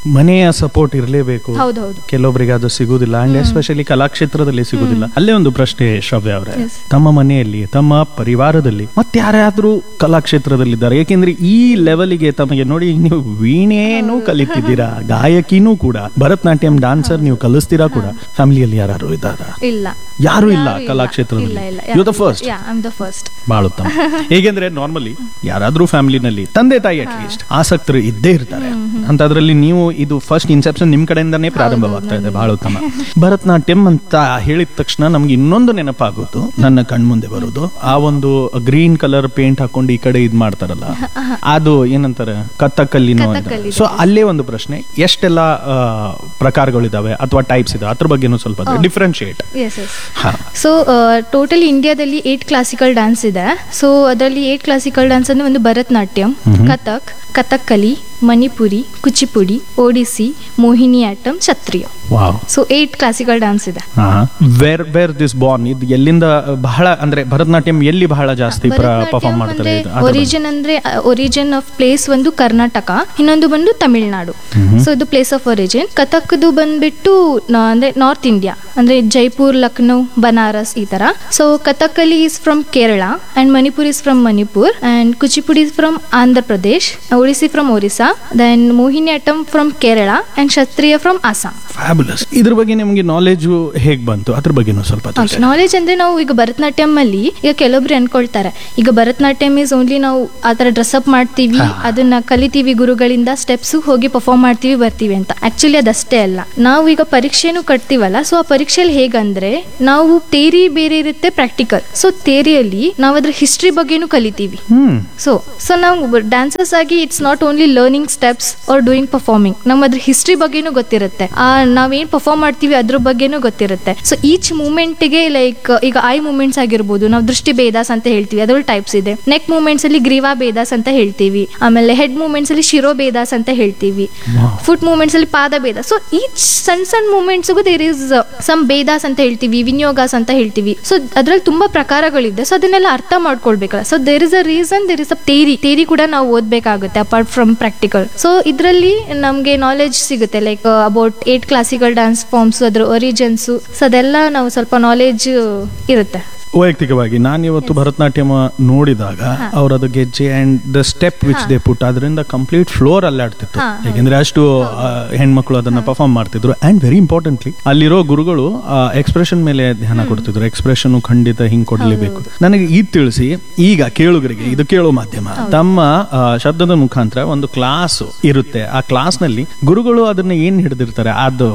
ಮನೆಯ ಸಪೋರ್ಟ್ ಇರಲೇಬೇಕು ಹೌದೌದು ಕೆಲವೊಬ್ಬರಿಗೆ ಅದು ಸಿಗುದಿಲ್ಲ ಅಂಡ್ ಎಸ್ಪೆಷಲಿ ಕಲಾಕ್ಷೇತ್ರದಲ್ಲಿ ಸಿಗುದಿಲ್ಲ ಅಲ್ಲೇ ಒಂದು ಪ್ರಶ್ನೆ ಶ್ರವ್ಯ ಅವರೇ Yes. ತಮ್ಮ ಮನೆಯಲ್ಲಿ ತಮ್ಮ ಪರಿವಾರದಲ್ಲಿ ಮತ್ತೆ ಯಾರ್ಯಾದ್ರೂ ಕಲಾಕ್ಷೇತ್ರದಲ್ಲಿದ್ದಾರೆ ಯಾಕೆಂದ್ರೆ ಈ ಲೆವೆಲ್ಗೆ ತಮಗೆ ನೋಡಿ ನೀವು ವೀಣೆನೂ ಕಲಿತಿದ್ದೀರಾ ಗಾಯಕಿನೂ ಕೂಡ ಭರತನಾಟ್ಯಂ ಡಾನ್ಸರ್ ನೀವು ಕಲಿಸ್ತೀರಾ ಕೂಡ ಫ್ಯಾಮಿಲಿಯಲ್ಲಿ ಯಾರು ಇದ್ದಾರಾ ಇಲ್ಲ ಯಾರು ಇಲ್ಲ ಯಾರು ಇಲ್ಲ. ಕಲಾಕ್ಷೇತ್ರದಲ್ಲಿ ಇಲ್ಲ ಇಲ್ಲ you the first yeah I'm the first ಬಹಳ ಉತ್ತಮ ಹೇಗೆಂದ್ರೆ ನಾರ್ಮಲಿ ಯಾರಾದ್ರೂ ಫ್ಯಾಮಿಲಿನಲ್ಲಿ ತಂದೆ ತಾಯಿ ಅಟ್ಲೀಸ್ಟ್ ಆಸಕ್ತರು ಇದ್ದೇ ಇರ್ತಾರೆ ಅಂತದ್ರಲ್ಲಿ ನೀವು ಇದು ಫಸ್ಟ್ ಇನ್ಸೆಪ್ಷನ್ ನಿಮ್ ಕಡೆಯಿಂದಾನೇ ಪ್ರಾರಂಭವಾಗ್ತಾ ಇದೆ ಬಹಳ ಉತ್ತಮ ಭರತನಾಟ್ಯಂ ಅಂತ ಹೇಳಿದ ತಕ್ಷಣ ನಮ್ಗೆ ಇನ್ನೊಂದು ನೆನಪಾಗೋದು ನನ್ನ ಕಣ್ಮುಂದೆ ಬರೋದು ಆ ಒಂದು ಗ್ರೀನ್ ಕಲರ್ ಪೇಂಟ್ ಹಾಕೊಂಡು ಈ ಕಡೆ ಇದ್ ಮಾಡ್ತಾರಲ್ಲ ಅದು ಏನಂತಾರೆ ಕಥಕ್ಕಲ್ಲಿನೋ ಕಥಕ್ಕಲಿ ಸೊ ಅಲ್ಲೇ ಒಂದು ಪ್ರಶ್ನೆ ಎಷ್ಟೆಲ್ಲ ಆ, ಪ್ರಕಾರಗಳಿದಾವೆ ಅಥವಾ ಟೈಪ್ಸ್ ಇದೆ ಅದ್ರ ಬಗ್ಗೆನೂ ಸ್ವಲ್ಪ ಡಿಫ್ರೆನ್ಶಿಯೇಟ್ ಎಸ್ ಎಸ್ ಹಾ ಸೊ ಟೋಟಲ್ ಇಂಡಿಯಾದಲ್ಲಿ ಏಟ್ ಕ್ಲಾಸಿಕಲ್ ಡ್ಯಾನ್ಸ್ ಇದೆ ಸೊ ಅದರಲ್ಲಿ ಏಟ್ ಕ್ಲಾಸಿಕಲ್ ಡ್ಯಾನ್ಸ್ ಅಂದ್ರೆ ಒಂದು Bharatanatyam Kathak Kathakali Manipuri Kuchipudi Odissi Mohiniyattam Kshatriya wow so eight classical dance ಇದೆ ವೇರ್ ವೇರ್ ದಿಸ್ ಬಾರ್ನ್ ಇದು ಎಲ್ಲಿಂದ ಬಹಳ ಅಂದ್ರೆ ಭರತನಾಟ್ಯಂ ಎಲ್ಲಿ ಬಹಳ ಜಾಸ್ತಿ ಪರ್ಫಾರ್ಮ್ ಮಾಡ್ತಾರೆ ಇದು? ಅದ್ರ ಬಗ್ಗೆ. ಒರಿಜಿನ್ ಅಂದ್ರೆ ಒರಿಜಿನ್ ಆಫ್ ಪ್ಲೇಸ್ ಒಂದು ಕರ್ನಾಟಕ ಇನ್ನೊಂದು ಬಂದು ತಮಿಳ್ನಾಡು ಸೊ ಇದು ಪ್ಲೇಸ್ ಆಫ್ ಒರಿಜಿನ್ ಕಥಕ್ದು ಬಂದ್ಬಿಟ್ಟು ನ- ಅಂದ್ರೆ ನಾರ್ತ್ ಇಂಡಿಯಾ ಅಂದ್ರೆ ಜೈಪುರ್ ಲಕ್ನೋ ಬನಾರಸ್ ಈ ತರ so Kathakali is from Kerala and Manipur is from Manipur and Kuchipudi is from Andhra Pradesh Odissi from Orissa then Mohiniyattam from Kerala and Kshatriya from Assam fabulous ಇದ್ರ ಬಗ್ಗೆ ನಿಮಗೆ ನಾಲೆಜ್ ಹೇಗ್ ಬಂತು ಅದ್ರ ಬಗ್ಗೆನೂ ಸ್ವಲ್ಪ ತಿಳಿಸಿ. ನಾಲೆಜ್ ಅಂದ್ರೆ ನಾವು ಈಗ ಭರತನಾಟ್ಯಂ ಅಲ್ಲಿ ಈಗ ಕೆಲವೊಬ್ರು ಅನ್ಕೊಳ್ತಾರೆ ಈಗ ಭರತನಾಟ್ಯಂ ಇಸ್ ಓನ್ಲಿ ನಾವು ಆ ತರ ಡ್ರೆಸ್ ಅಪ್ ಮಾಡ್ತೀವಿ ಅದನ್ನ ಕಲಿತೀವಿ ಗುರುಗಳಿಂದ ಸ್ಟೆಪ್ಸ್ ಹೋಗಿ ಪರ್ಫಾರ್ಮ್ ಮಾಡ್ತೀವಿ ಬರ್ತೀವಿ ಅಂತ ಆಕ್ಚುಲಿ ಅದಷ್ಟೇ ಅಲ್ಲ ನಾವು ಈಗ ಪರೀಕ್ಷೆನೂ ಕಟ್ತೀವಲ್ಲ ಸೊ ಆ ಪರೀಕ್ಷೆಯಲ್ಲಿ ಹೇಗಂದ್ರೆ ನಾವು ಥೇರಿ ಬೇರೆ ಇರುತ್ತೆ ಪ್ರಾಕ್ಟಿಕಲ್ ಸೊ ಥೇರಿಯಲ್ಲಿ ನಾವು ಅದ್ರ ಹಿಸ್ಟ್ರಿ ಬಗ್ಗೆನೂ ಕಲಿತೀವಿ ಹ್ಮ್ ಸೊ ಸೊ ನಾವು ಡ್ಯಾನ್ಸರ್ಸ್ ಆಗಿ it's not only learning steps are doing performing ನಮ್ಮ ಅದ್ರ ಹಿಸ್ಟ್ರಿ ಬಗ್ಗೆನೂ ಗೊತ್ತಿರುತ್ತೆ ಆ ನಾವೇನ್ ಪರ್ಫಾರ್ಮ್ ಮಾಡ್ತೀವಿ ಅದ್ರ ಬಗ್ಗೆನೂ ಗೊತ್ತಿರುತ್ತೆ ಸೊ ಈಚ್ ಮೂಮೆಂಟ್ಗೆ ಲೈಕ್ ಈಗ ಐ ಮೂಮೆಂಟ್ಸ್ ಆಗಿರ್ಬೋದು ನಾವು ದೃಷ್ಟಿ ಭೇದಾಸ್ ಅಂತ ಹೇಳ್ತೀವಿ ಅದ್ರಲ್ಲಿ ಟೈಪ್ಸ್ ಇದೆ ನೆಕ್ ಮೂಮೆಂಟ್ಸ್ ಅಲ್ಲಿ ಗ್ರೀವಾ ಭೇದಾಸ್ ಅಂತ ಹೇಳ್ತೀವಿ ಆಮೇಲೆ ಹೆಡ್ ಮೂಮೆಂಟ್ಸ್ ಅಲ್ಲಿ ಶಿರೋ ಭೇದಾಸ್ ಅಂತ ಹೇಳ್ತೀವಿ Wow. ಫುಟ್ ಮೂಮೆಂಟ್ಸ್ ಅಲ್ಲಿ ಪಾದ ಭೇದ ಸೊ ಈಚ್ ಸಣ್ಣ ಸಣ್ಣ ಮೂಮೆಂಟ್ಸ್ಗೂ ದೇರ್ ಇಸ್ ಸಮ್ ಭೇದಾಸ್ ಅಂತ ಹೇಳ್ತೀವಿ ವಿನಿಯೋಗಾಸ್ ಅಂತ ಹೇಳ್ತೀವಿ ಸೊ ಅದ್ರಲ್ಲಿ ತುಂಬಾ ಪ್ರಕಾರಗಳಿದೆ ಸೊ ಅದನ್ನೆಲ್ಲ ಅರ್ಥ ಮಾಡ್ಕೊಳ್ಬೇಕಲ್ಲ so there is a reason there is a theory theory ಕೂಡ ನಾವು ಓದ್ಬೇಕಾಗುತ್ತೆ ಅಪಾರ್ಟ್ ಫ್ರಮ್ ಪ್ರಾಕ್ಟಿಕಲ್ ಸೊ ಇದರಲ್ಲಿ ನಮಗೆ ನಾಲೆಜ್ ಸಿಗುತ್ತೆ like about eight classical dance forms ಅದ್ರ ಒರಿಜಿನ್ಸ್ ಸೊ ಅದೆಲ್ಲ ನಾವು ಸ್ವಲ್ಪ ನಾಲೆಜ್ ಇರುತ್ತೆ ವೈಯಕ್ತಿಕವಾಗಿ ನಾನು ಇವತ್ತು ಭರತನಾಟ್ಯಮ ನೋಡಿದಾಗ ಅವ್ರ ಅದು ಗೆಜ್ಜೆ and the step which they put ಅದರಿಂದ ಕಂಪ್ಲೀಟ್ ಫ್ಲೋರ್ ಅಲ್ಲಾಡ್ತಿತ್ತು ಹಾ, ಯಾಕೆಂದ್ರೆ ಅಷ್ಟು ಆ, ಹೆಣ್ಮಕ್ಳು ಅದನ್ನ ಪರ್ಫಾರ್ಮ್ ಮಾಡ್ತಿದ್ರು ಅಂಡ್ ವೆರಿ ಇಂಪಾರ್ಟೆಂಟ್ಲಿ ಅಲ್ಲಿರೋ ಗುರುಗಳು ಎಕ್ಸ್ಪ್ರೆಷನ್ ಮೇಲೆ ಧ್ಯಾನ ಕೊಡ್ತಿದ್ರು ಎಕ್ಸ್ಪ್ರೆಷನ್ ಖಂಡಿತ ಹಿಂಗ್ ಕೊಡ್ಲೇಬೇಕು ನನಗೆ ಇದು ತಿಳಿಸಿ ಈಗ ಕೇಳುಗರಿಗೆ ಇದು ಕೇಳೋ ಮಾಧ್ಯಮ ತಮ್ಮ ಆ, ಶಬ್ದದ ಮುಖಾಂತರ ಒಂದು ಕ್ಲಾಸ್ ಇರುತ್ತೆ ಆ ಕ್ಲಾಸ್ ನಲ್ಲಿ ಗುರುಗಳು ಅದನ್ನ ಏನ್ ಹಿಡಿದಿರ್ತಾರೆ ಅದು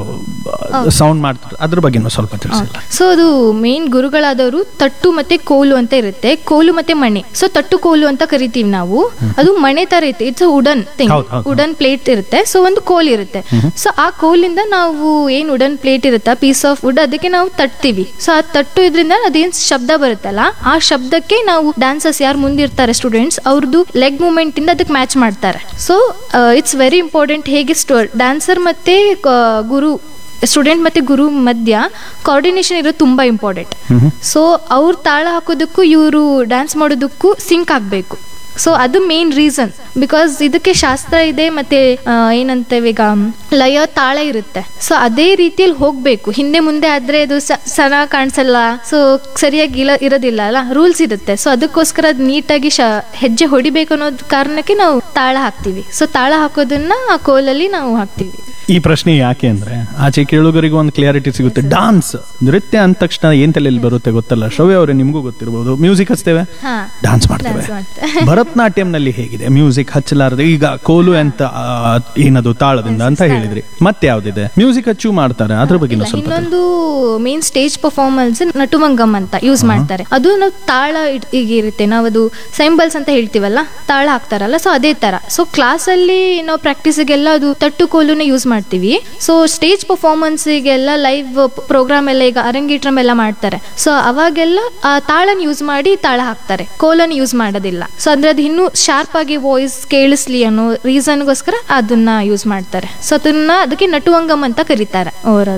ಸೌಂಡ್ ಮಾಡ್ತಾರೆ ಅದ್ರ ಬಗ್ಗೆನೂ ಸ್ವಲ್ಪ ತಿಳಿಸಿಲ್ಲ ಸೊ ಅದು ಮೇನ್ ಗುರುಗಳಾದವರು ತಟ್ಟು ಮತ್ತೆ ಕೋಲು ಅಂತ ಇರುತ್ತೆ ಕೋಲು ಮತ್ತೆ ಮಣೆ ಸೊ ತಟ್ಟು ಕೋಲು ಅಂತ ಕರಿತೀವಿ ನಾವು ಅದು ಮಣೆ ತರ ಇರುತ್ತೆ ಇಟ್ಸ್ ವುಡನ್ ಥಿಂಗ್ ಹೌದು, ಹೌದು. ವುಡನ್ ಪ್ಲೇಟ್ ಇರುತ್ತೆ ಸೊ ಒಂದು ಕೋಲ್ ಇರುತ್ತೆ ಸೊ ಆ ಕೋಲಿಂದ ನಾವು ಏನ್ ವುಡನ್ ಪ್ಲೇಟ್ ಇರುತ್ತೆ ಪೀಸ್ ಆಫ್ ವುಡ್ ಅದಕ್ಕೆ ನಾವು ತಟ್ತೀವಿ ಸೊ ಆ ತಟ್ಟು ಇದ್ರಿಂದ ಅದೇನ್ ಶಬ್ದ ಬರುತ್ತಲ್ಲ ಆ ಶಬ್ದಕ್ಕೆ ನಾವು ಡ್ಯಾನ್ಸರ್ಸ್ ಯಾರು ಮುಂದಿರ್ತಾರೆ ಸ್ಟೂಡೆಂಟ್ಸ್ ಅವ್ರದ್ದು ಲೆಗ್ ಮೂವ್ಮೆಂಟ್ ಇಂದ ಅದಕ್ಕೆ ಮ್ಯಾಚ್ ಮಾಡ್ತಾರೆ ಸೊ ಇಟ್ಸ್ ವೆರಿ ಇಂಪಾರ್ಟೆಂಟ್ ಹೇಗೆ ಡ್ಯಾನ್ಸರ್ ಮತ್ತೆ ಆ, ಗುರು ಸ್ಟೂಡೆಂಟ್ ಮತ್ತೆ ಗುರು ಮಧ್ಯ ಕೋಆರ್ಡಿನೇಷನ್ ಇರೋದು ತುಂಬಾ ಇಂಪಾರ್ಟೆಂಟ್ ಸೊ ಅವ್ರು ತಾಳ ಹಾಕೋದಕ್ಕೂ ಇವರು ಡ್ಯಾನ್ಸ್ ಮಾಡೋದಕ್ಕೂ ಸಿಂಕ್ ಆಗಬೇಕು ಸೊ ಅದು ಮೇನ್ ರೀಸನ್ ಬಿಕಾಸ್ ಇದಕ್ಕೆ ಶಾಸ್ತ್ರ ಇದೆ ಮತ್ತೆ ಆ, ಏನಂತೇವೆ ಈಗ ಲಯ ತಾಳ ಇರುತ್ತೆ ಸೊ ಅದೇ ರೀತಿಯಲ್ಲಿ ಹೋಗ್ಬೇಕು ಹಿಂದೆ ಮುಂದೆ ಆದ್ರೆ ಅದು ಸನ ಕಾಣಿಸಲ್ಲ ಸೊ ಸರಿಯಾಗಿ ಇಲ್ಲ ಇರೋದಿಲ್ಲ ಅಲ್ಲ ರೂಲ್ಸ್ ಇರುತ್ತೆ ಸೊ ಅದಕ್ಕೋಸ್ಕರ ಅದು ನೀಟಾಗಿ ಶ ಹೆಜ್ಜೆ ಹೊಡಿಬೇಕು ಅನ್ನೋದ್ ಕಾರಣಕ್ಕೆ ನಾವು ತಾಳ ಹಾಕ್ತೀವಿ ಸೊ ತಾಳ ಹಾಕೋದನ್ನ ಆ ಕೋಲಲ್ಲಿ ನಾವು ಹಾಕ್ತೀವಿ ಈ ಪ್ರಶ್ನೆ ಯಾಕೆ ಅಂದ್ರೆ ಆಚೆ ಕೇಳುಗರಿಗೂ ಒಂದು ಕ್ಲಿಯಾರಿಟಿ ಸಿಗುತ್ತೆ ಡಾನ್ಸ್ ನೃತ್ಯ ಅಂದ ತಕ್ಷಣ ಏನ್ ತಲೆಯಲ್ಲಿ ಬರುತ್ತೆ ಗೊತ್ತಲ್ಲ ಶ್ರವ್ಯ ಅವರೇ ನಿಮಗೂ ಗೊತ್ತಿರಬಹುದು ಮ್ಯೂಸಿಕ್ ಹಚ್ತೇವೆ ಹಾ ಡಾನ್ಸ್ ಮಾಡ್ತೇವೆ Dance ಮಾಡ್ತೇವೆ. ಭರತನಾಟ್ಯಂನಲ್ಲಿ ಹೇಗಿದೆ ಮ್ಯೂಸಿಕ್ ಹಚ್ಚಲಾರದೆ ಈಗ ಕೋಲು ಅಂತ ಆ, ಏನದು ತಾಳದಿಂದ ಅಂತ ಹೇಳಿದ್ರಿ ಮತ್ತೆ ಯಾವ್ದಿದೆ ಮ್ಯೂಸಿಕ್ ಹಚ್ಚು ಮಾಡ್ತಾರೆ ಅದ್ರ ಬಗ್ಗೆ ಇಲ್ಲ, ಸ್ವಲ್ಪ ಇನ್ನೊಂದು ಮೇನ್ ಸ್ಟೇಜ್ ಪರ್ಫಾರ್ಮೆನ್ಸ್ ನಟುಮಂಗಮ್ ಅಂತ ಯೂಸ್ ಮಾಡ್ತಾರೆ ಅದು ನಾವು ತಾಳ ಇಟ್- ಈಗ ಇರುತ್ತೆ ನಾವು ಅದು ಸೈಂಬಲ್ಸ್ ಅಂತ ಹೇಳ್ತೀವಲ್ಲ ತಾಳ ಹಾಕ್ತಾರಲ್ಲ ಸೊ ಅದೇ ತರ ಸೊ ಕ್ಲಾಸ್ ಅಲ್ಲಿ ನಾವು ಪ್ರಾಕ್ಟೀಸ್ಗೆಲ್ಲ ಅದು ತಟ್ಟು ಕೋಲುನೇ ಯೂಸ್ ಮಾಡ್ತೀವಿ ಸೊ ಸ್ಟೇಜ್ ಪರ್ಫಾರ್ಮೆನ್ಸ್ಗೆಲ್ಲ ಲೈವ್ ಪ್ರೋಗ್ರಾಮ್ ಎಲ್ಲ ಈಗ ಅರಂಗೇಟ್ರಮ್ ಎಲ್ಲ ಮಾಡ್ತಾರೆ ಸೊ ಅವಾಗೆಲ್ಲ ಆ ತಾಳನ ಯೂಸ್ ಮಾಡಿ ತಾಳ ಹಾಕ್ತಾರೆ ಕೋಲನ್ ಯೂಸ್ ಮಾಡೋದಿಲ್ಲ ಸೊ ಅಂದ್ರೆ ಅದು ಇನ್ನೂ ಶಾರ್ಪ್ ಆಗಿ ವಾಯ್ಸ್ ಕೇಳಿಸ್ಲಿ ಅನ್ನೋ ರೀಸನ್ಗೋಸ್ಕರ ಅದನ್ನ ಯೂಸ್ ಮಾಡ್ತಾರೆ ಸೊ ಅದನ್ನ ಅದಕ್ಕೆ ನಟುವಂಗಮ್ ಅಂತ ಕರೀತಾರೆ ಓವರ್ ಆಲ್ ಆಗಿ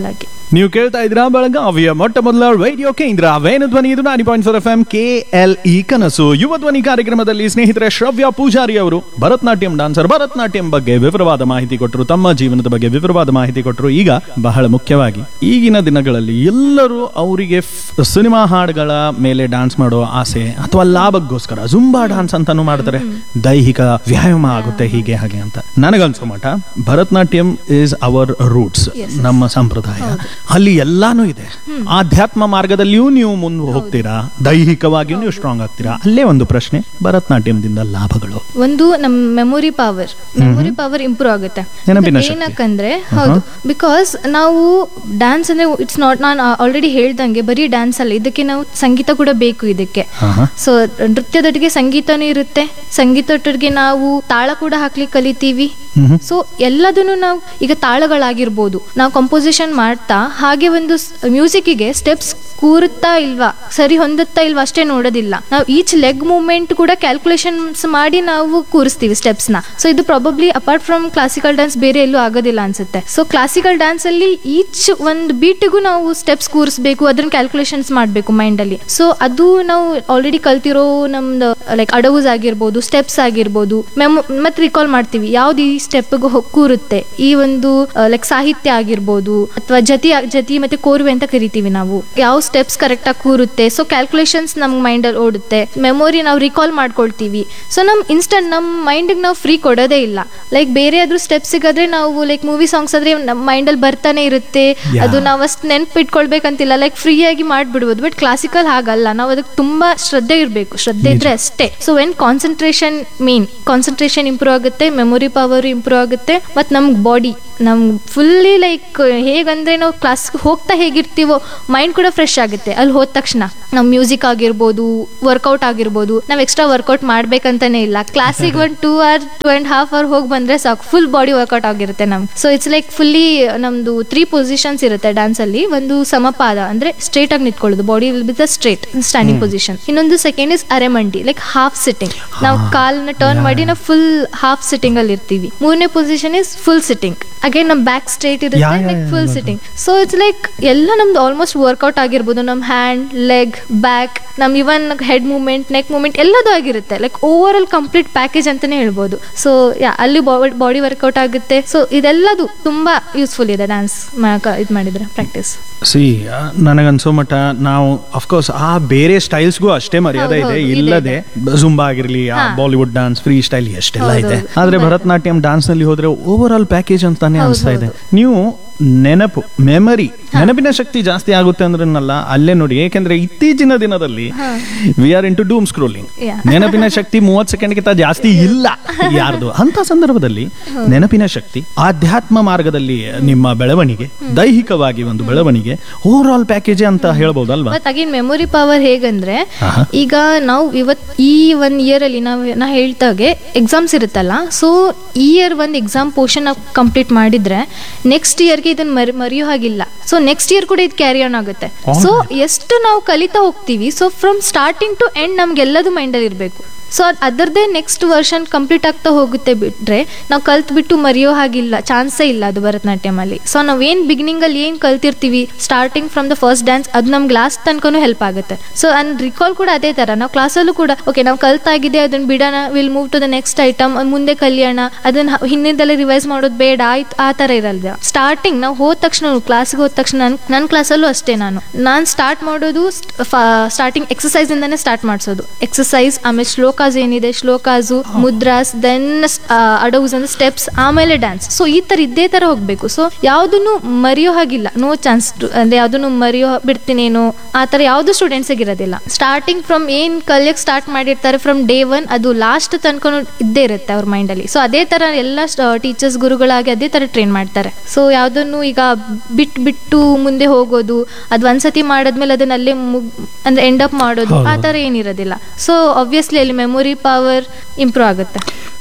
ನೀವು ಕೇಳ್ತಾ ಇದ್ದೀರಾ ಬೆಳಗಾವಿಯ ಮೊಟ್ಟ ಮೊದಲ ರೇಡಿಯೋ ಕೇಂದ್ರ ವೇಣು ಧ್ವನಿ ಇದು ನಾನಿ point four F M K L E ಕನಸು ಯುವ ಧ್ವನಿ ಕಾರ್ಯಕ್ರಮದಲ್ಲಿ ಸ್ನೇಹಿತರೆ ಶ್ರವ್ಯ ಪೂಜಾರಿ ಅವರು ಭರತನಾಟ್ಯಂ ಡಾನ್ಸರ್ ಭರತನಾಟ್ಯಂ ಬಗ್ಗೆ ವಿವರವಾದ ಮಾಹಿತಿ ಕೊಟ್ಟರು ತಮ್ಮ ಜೀವನದ ಬಗ್ಗೆ ವಿವರವಾದ ಮಾಹಿತಿ ಕೊಟ್ಟರು ಈಗ ಬಹಳ ಮುಖ್ಯವಾಗಿ ಈಗಿನ ದಿನಗಳಲ್ಲಿ ಎಲ್ಲರೂ ಅವರಿಗೆ ಸಿನಿಮಾ ಹಾಡುಗಳ ಮೇಲೆ ಡಾನ್ಸ್ ಮಾಡೋ ಆಸೆ ಅಥವಾ ಲಾಭಕ್ಕೋಸ್ಕರ ಜುಂಬಾ ಡಾನ್ಸ್ ಅಂತಾನು ಮಾಡ್ತಾರೆ ದೈಹಿಕ ವ್ಯಾಯಾಮ ಆಗುತ್ತೆ ಹೀಗೆ ಹಾಗೆ ಅಂತ ನನಗನ್ಸೋ ಮಠ ಭರತನಾಟ್ಯಂ ಇಸ್ ಅವರ್ ರೂಟ್ಸ್ ನಮ್ಮ ಸಂಪ್ರದಾಯ ಅಲ್ಲಿ ಎಲ್ಲಾನು ಇದೆ ಆಧ್ಯಾತ್ಮ ಮಾರ್ಗದಲ್ಲಿಯೂ ನೀವು ಮುಂದೆ ಹೋಗ್ತೀರಾ ದೈಹಿಕವಾಗಿಯೂ ನೀವು ಸ್ಟ್ರಾಂಗ್ ಆಗ್ತೀರಾ ಅಲ್ಲೇ ಒಂದು ಪ್ರಶ್ನೆ ಭರತನಾಟ್ಯಂದಿಂದ ಲಾಭಗಳು ಒಂದು ನಮ್ memory power memory power improve ಆಗುತ್ತೆ ನೆನಪಿನ ಅದು ಶಕ್ತಿ. ಏನಕ್ಕಂದ್ರೆ ಹೌದು ಬಿಕಾಸ್ ನಾವು ಡ್ಯಾನ್ಸ್ ಅಂದ್ರೆ ಇಟ್ಸ್ ನಾಟ್ ನಾನು ಆಲ್ರೆಡಿ ಹೇಳ್ದಂಗೆ ಬರೀ ಡ್ಯಾನ್ಸ್ ಅಲ್ಲ ಇದಕ್ಕೆ ನಾವು ಸಂಗೀತ ಕೂಡ ಬೇಕು ಇದಕ್ಕೆ ಹಾ, ಹಾ. ಸೊ ನೃತ್ಯದೊಟ್ಟಿಗೆ ಸಂಗೀತನೂ ಇರುತ್ತೆ ಸಂಗೀತದೊಟ್ಟಿಗೆ ನಾವು ತಾಳ ಕೂಡ ಹಾಕ್ಲಿಕ್ಕೆ ಕಲಿತೀವಿ ಹ್ಮ್. ಸೊ ಎಲ್ಲದನ್ನು ನಾವು ಈಗ ತಾಳಗಳಾಗಿರ್ಬೋದು ನಾವು ಕಂಪೋಸಿಷನ್ ಮಾಡ್ತಾ ಹಾಗೆ ಒಂದು ಮ್ಯೂಸಿಕ್ಗೆ ಸ್ಟೆಪ್ಸ್ ಕೂರುತ್ತಾ ಇಲ್ವಾ ಸರಿ ಹೊಂದುತ್ತಾ ಇಲ್ವಾ ಅಷ್ಟೇ ನೋಡೋದಿಲ್ಲ ನಾವು ಈಚ್ ಲೆಗ್ ಮೂವ್ಮೆಂಟ್ ಕೂಡ ಕ್ಯಾಲ್ಕುಲೇಷನ್ಸ್ ಮಾಡಿ ನಾವು ಕೂರಿಸ್ತೀವಿ ಸ್ಟೆಪ್ಸ್ ನ ಸೊ ಇದು probably apart from classical dance ಬೇರೆ ಎಲ್ಲೂ ಆಗೋದಿಲ್ಲ ಅನ್ಸುತ್ತೆ ಸೊ ಕ್ಲಾಸಿಕಲ್ ಡ್ಯಾನ್ಸ್ ಅಲ್ಲಿ ಈಚ್ ಒಂದು ಬೀಟಿಗೂ ನಾವು ಸ್ಟೆಪ್ಸ್ ಕೂರಿಸ್ಬೇಕು ಅದನ್ನ ಕ್ಯಾಲ್ಕುಲೇಷನ್ಸ್ ಮಾಡಬೇಕು ಮೈಂಡ್ ಅಲ್ಲಿ ಸೊ ಅದು ನಾವು ಆಲ್ರೆಡಿ ಕಲ್ತಿರೋ ನಮ್ದು ಲೈಕ್ ಅಡವುಸ್ ಆಗಿರ್ಬೋದು ಸ್ಟೆಪ್ಸ್ ಆಗಿರ್ಬೋದು ಮೆಮೊ ಮತ್ತೆ ರಿಕಾಲ್ ಮಾಡ್ತೀವಿ ಯಾವ್ದು ಈ ಸ್ಟೆಪ್ ಕೂರುತ್ತೆ ಈ ಒಂದು ಲೈಕ್ ಸಾಹಿತ್ಯ ಆಗಿರ್ಬೋದು ಅಥವಾ ಜತಿ ಜತಿ ಮತ್ತೆ ಕೋರುವೆ ಅಂತ ಕರಿತೀವಿ ನಾವು ಯಾವ ಸ್ಟೆಪ್ಸ್ ಕರೆಕ್ಟ್ ಆಗಿ ಕೂರುತ್ತೆ ಸೊ ಕ್ಯಾಲ್ಕುಲೇಷನ್ಸ್ ನಮ್ ಮೈಂಡ್ ಅಲ್ಲಿ ಓಡುತ್ತೆ ಮೆಮೊರಿ ನಾವು ರಿಕಾಲ್ ಮಾಡ್ಕೊಳ್ತೀವಿ ಸೊ ನಮ್ ಇನ್ಸ್ಟಂಟ್ ನಮ್ ಮೈಂಡ್ ನಾವು ಫ್ರೀ ಕೊಡೋದೇ ಇಲ್ಲ ಲೈಕ್ ಬೇರೆ ಆದ್ರೂ ಸ್ಟೆಪ್ಸ್ ಸಿಗಾದ್ರೆ ನಾವು ಲೈಕ್ ಮೂವಿ ಸಾಂಗ್ಸ್ ಆದ್ರೆ ನಮ್ಮ ಮೈಂಡ್ ಅಲ್ಲಿ ಬರ್ತಾನೆ ಇರುತ್ತೆ Yeah. ಅದು ನಾವು ಅಷ್ಟು ನೆನ್ಪಿಟ್ಕೊಳ್ಬೇಕಂತಿಲ್ಲ ಲೈಕ್ ಫ್ರೀ ಆಗಿ ಮಾಡ್ಬಿಡ್ಬೋದು ಬಟ್ ಕ್ಲಾಸಿಕಲ್ ಹಾಗಲ್ಲ ನಾವು ಅದಕ್ಕೆ ತುಂಬಾ ಶ್ರದ್ಧೆ ಇರಬೇಕು ಶ್ರದ್ಧೆ ಇದ್ರೆ ಅಷ್ಟೇ so when concentration main concentration improve ಆಗುತ್ತೆ ಮೆಮೊರಿ ಪವರ್ ಇಂಪ್ರೂವ್ ಆಗುತ್ತೆ ಮತ್ತು ನಮ್ಗೆ ಬಾಡಿ ನಮ್ ಫುಲ್ಲಿ ಲೈಕ್ ಹೇಗಂದ್ರೆ ನಾವು ಕ್ಲಾಸ್ ಹೋಗ್ತಾ ಹೇಗಿರ್ತೀವೋ ಮೈಂಡ್ ಕೂಡ ಫ್ರೆಶ್ ಆಗುತ್ತೆ ಅಲ್ಲಿ ಹೋದ ತಕ್ಷಣ ನಾವು ಮ್ಯೂಸಿಕ್ ಆಗಿರ್ಬೋದು ವರ್ಕೌಟ್ ಆಗಿರ್ಬೋದು ನಾವು ಎಕ್ಸ್ಟ್ರಾ ವರ್ಕೌಟ್ ಮಾಡ್ಬೇಕಂತಾನೆ ಇಲ್ಲ ಕ್ಲಾಸಿಗೆ ಒಂದು two hour two and half hour ಹೋಗಿ ಬಂದ್ರೆ ಸಾಕು ಫುಲ್ ಬಾಡಿ ವರ್ಕೌಟ್ ಆಗಿರುತ್ತೆ ನಮ್ಗೆ ಸೊ ಇಟ್ಸ್ ಲೈಕ್ ಫುಲ್ಲಿ ನಮ್ದು ತ್ರೀ ಪೊಸಿಷನ್ಸ್ ಇರುತ್ತೆ ಡ್ಯಾನ್ಸ್ ಅಲ್ಲಿ ಒಂದು ಸಮಪಾದ ಅಂದ್ರೆ ಸ್ಟ್ರೇಟ್ ಆಗಿ ನಿಂತ್ಕೊಳ್ಳೋದು body will be the straight standing position ಇನ್ನೊಂದು ಸೆಕೆಂಡ್ ಇಸ್ ಅರೆಮಂಡಿ ಲೈಕ್ ಹಾಫ್ ಸಿಟ್ಟಿಂಗ್ ನಾವು ಕಾಲ್ನ ಟರ್ನ್ ಮಾಡಿ ನಾವು ಫುಲ್ ಹಾಫ್ ಸಿಟ್ಟಿಂಗ್ ಅಲ್ಲಿ ಇರ್ತೀವಿ ಮೂರನೇ position is full sitting again ನಮ್ ಬ್ಯಾಕ್ ಸ್ಟ್ರೇಟ್ Yeah, ಇರುತ್ತೆ yeah, ಲೈಕ್ yeah, ಫುಲ್ ಗೊತ್ತು. ಸಿಟ್ಟಿಂಗ್ ಸೊ ಇಟ್ಸ್ ಲೈಕ್ ಎಲ್ಲ ನಮ್ದು ಆಲ್ಮೋಸ್ಟ್ ವರ್ಕೌಟ್ ಆಗಿರ್ಬೋದು ನಮ್ ಹ್ಯಾಂಡ್ ಲೆಗ್ ಬ್ಯಾಕ್ ನಮ್ even head movement neck movement ಎಲ್ಲದೂ ಆಗಿರುತ್ತೆ like over all complete package ಅಂತಾನೆ ಹೇಳ್ಬೋದು ಸೊ ಯಾ ಅಲ್ಲಿ ಬಾಡಿ ವರ್ಕೌಟ್ ಆಗುತ್ತೆ ಸೊ ಇದೆಲ್ಲದು ತುಂಬಾ ಯೂಸ್ಫುಲ್ ಇದೆ ಡ್ಯಾನ್ಸ್ ಇದು ಮಾಡಿದ್ರೆ ಪ್ರಾಕ್ಟೀಸ್ ಸಿ ನನಗನ್ಸೋ ಮಟ್ಟ ನಾವು ಅಫ್ಕೋರ್ಸ್ ಆ ಬೇರೆ ಸ್ಟೈಲ್ಸ್ಗೂ ಅಷ್ಟೇ ಮರ್ಯಾದೆ ಹೌದು, ಇದೆ ಹೌದು, ಇದೆ, ಇಲ್ಲದೆ ಜುಂಬಾ ಆಗಿರ್ಲಿ ಆ ಹಾ. ಬಾಲಿವುಡ್ ಡಾನ್ಸ್ ಫ್ರೀ ಸ್ಟೈಲ್ ಎಷ್ಟೆಲ್ಲ ಹೌದು, ಇದೆ ಹೌದು. ಆದ್ರೆ ತುಂಬಾ ಇದೆ. ಭರತನಾಟ್ಯಂ ಡಾನ್ಸ್ ನಲ್ಲಿ ಹೋದ್ರೆ ಓವರ್ ಆಲ್ ಪ್ಯಾಕೇಜ್ ಅಂತಾನೆ ಹೌದು, ಅನಿಸ್ತಾ ಇದೆ ಹೌದು. ನೀವು ನೆನಪು ಮೆಮರಿ ನೆನಪಿನ ಶಕ್ತಿ ಜಾಸ್ತಿ ಆಗುತ್ತೆ ಅಂದ್ರನ್ನಲ್ಲ ಅಲ್ಲೇ ನೋಡಿ ಏಕೆಂದ್ರೆ ಇತ್ತೀಚಿನ ದಿನದಲ್ಲಿ we are into doom scrolling Yeah. ನೆನಪಿನ ಶಕ್ತಿ ಮೂವತ್ ಸೆಕೆಂಡ್ಗಿಂತ ಜಾಸ್ತಿ ಇಲ್ಲ ಯಾರ್ದು ಅಂತ ಸಂದರ್ಭದಲ್ಲಿ ನೆನಪಿನ ಶಕ್ತಿ ಆಧ್ಯಾತ್ಮ ಮಾರ್ಗದಲ್ಲಿ ನಿಮ್ಮ ಬೆಳವಣಿಗೆ ದೈಹಿಕವಾಗಿ ಒಂದು ಬೆಳವಣಿಗೆ ಓವರ್ ಆಲ್ ಪ್ಯಾಕೇಜ್ ಅಂತ ಹೇಳ್ಬೋದಲ್ವಾ ಮತ್ ಅಗೇನ್ ಮೆಮೊರಿ ಪವರ್ ಹೇಗಂದ್ರೆ ಆಹಾ. ಈಗ ನಾವು ಇವತ್ ಈ ಒನ್ ಇಯರ್ ಅಲ್ಲಿ ನಾವು ನಾ ಹೇಳ್ತಾಗೆ ಎಕ್ಸಾಮ್ಸ್ ಇರುತ್ತಲ್ಲ ಸೊ ಈ ಇಯರ್ ಒಂದು ಎಕ್ಸಾಮ್ ಪೋರ್ಷನ್ ನಾವು ಕಂಪ್ಲೀಟ್ ಮಾಡಿದ್ರೆ ನೆಕ್ಸ್ಟ್ ಇಯರ್ಗೆ ಇದನ್ನ ಮರಿ ಮರೆಯೋ ಹಾಗಿಲ್ಲ ಸೊ ನೆಕ್ಸ್ಟ್ ಇಯರ್ ಕೂಡ ಇದು ಕ್ಯಾರಿ ಆನ್ ಆಗುತ್ತೆ ಸೊ ಎಷ್ಟು ನಾವು ಕಲಿತಾ ಹೋಗ್ತೀವಿ so from starting to end ನಮ್ಗೆಲ್ಲದು ಮೈಂಡಲ್ಲಿ ಇರಬೇಕು ಸೊ ಅದು ಅದರದ್ದೇ ನೆಕ್ಸ್ಟ್ ವರ್ಷನ್ ಕಂಪ್ಲೀಟ್ ಆಗ್ತಾ ಹೋಗುತ್ತೆ ಬಿಟ್ರೆ ನಾವು ಕಲ್ತ್ ಬಿಟ್ಟು ಮರೆಯೋ ಹಾಗಿಲ್ಲ ಚಾನ್ಸೇ ಇಲ್ಲ ಅದು ಭರತನಾಟ್ಯಂ ಅಲ್ಲಿ ಸೊ ನಾವು ಏನ್ ಬಿಗಿನಿಂಗ್ ಅಲ್ಲಿ ಏನ್ ಕಲ್ತಿರ್ತೀವಿ starting from the first dance ಅದು ನಮ್ಗೆ ಲಾಸ್ಟ್ ತನಕನೂ ಹೆಲ್ಪ್ ಆಗುತ್ತೆ ಸೊ ಅಂಡ್ ರಿಕಾಲ್ ಕೂಡ ಅದೇ ತರ ನಾವು ಕ್ಲಾಸಲ್ಲೂ ಕೂಡ ಓಕೆ ನಾವು ಕಲ್ತಾಗಿದೆ ಅದನ್ನ ಬಿಡೋಣ will move to the next item ಮುಂದೆ ಕಲಿಯೋಣ ಅದನ್ನ ಹಿಂದಿನದಲ್ಲೇ ರಿವೈಸ್ ಮಾಡೋದು ಬೇಡ ಆಯ್ತು ಆ ತರ ಇರಲ್ದ ಸ್ಟಾರ್ಟಿಂಗ್ ನಾವು ಹೋದ ತಕ್ಷಣ ಕ್ಲಾಸ್ಗೆ ಹೋದ ತಕ್ಷಣ ನನ್ನ ಕ್ಲಾಸಲ್ಲೂ ಅಷ್ಟೇ ನಾನು ನಾನು ಸ್ಟಾರ್ಟ್ ಮಾಡೋದು ಸ್ಟಾರ್ಟಿಂಗ್ ಎಕ್ಸಸೈಸ್ ಇಂದಾನೆ ಸ್ಟಾರ್ಟ್ ಮಾಡಿಸೋದು ಎಕ್ಸಸೈಸ್ ಆಮೇಲೆ ಶ್ಲೋಕಾಸ್ ಏನಿದೆ ಶ್ಲೋಕಾಸು ಮುದ್ರಾಸ್ ದೆನ್ ಅಡೌಸ್ ಅಂದ್ರೆ ಸ್ಟೆಪ್ಸ್ ಆಮೇಲೆ ಡ್ಯಾನ್ಸ್ ಸೊ ಈ ತರ ಇದೇ ತರ ಹೋಗ್ಬೇಕು ಸೊ ಯಾವ್ದನ್ನು ಮರೆಯೋ ಹಾಗಿಲ್ಲ ನೋ ಚಾನ್ಸ್ ಅಂದ್ರೆ ಯಾವ್ದನ್ನು ಮರೆಯೋ ಬಿಡ್ತೀನೇನೋ ಆ ತರ ಯಾವ್ದು ಸ್ಟೂಡೆಂಟ್ಸ್ ಇರೋದಿಲ್ಲ ಸ್ಟಾರ್ಟಿಂಗ್ ಫ್ರಮ್ ಏನ್ ಕಲಿಯಕ್ ಸ್ಟಾರ್ಟ್ ಮಾಡಿರ್ತಾರೆ ಫ್ರಮ್ ಡೇ ಒನ್ ಅದು ಲಾಸ್ಟ್ ತನಕ ಇದ್ದೇ ಇರುತ್ತೆ ಅವ್ರ ಮೈಂಡ್ ಅಲ್ಲಿ ಸೊ ಅದೇ ತರ ಎಲ್ಲ ಟೀಚರ್ಸ್ ಗುರುಗಳಾಗಿ ಅದೇ ತರ ಟ್ರೈನ್ ಮಾಡ್ತಾರೆ ಸೊ ಯಾವ್ದನ್ನು ಈಗ ಬಿಟ್ ಬಿಟ್ಟು ಮುಂದೆ ಹೋಗೋದು ಅದು ಒಂದ್ಸತಿ ಮಾಡಾದ್ಮೇಲೆ ಅದನ್ನ ಅಲ್ಲೇ ಮುಗ್ ಅಂದ್ರೆ ಎಂಡ್ ಅಪ್ ಮಾಡೋದು ಆ ತರ ಏನಿರೋದಿಲ್ಲ ಸೊ ಆಬ್ವಿಯಸ್ಲಿ ಅಲ್ಲಿ ಮೆಮೊರಿ ಪವರ್ ಇಂಪ್ರೂವ್ ಆಗುತ್ತೆ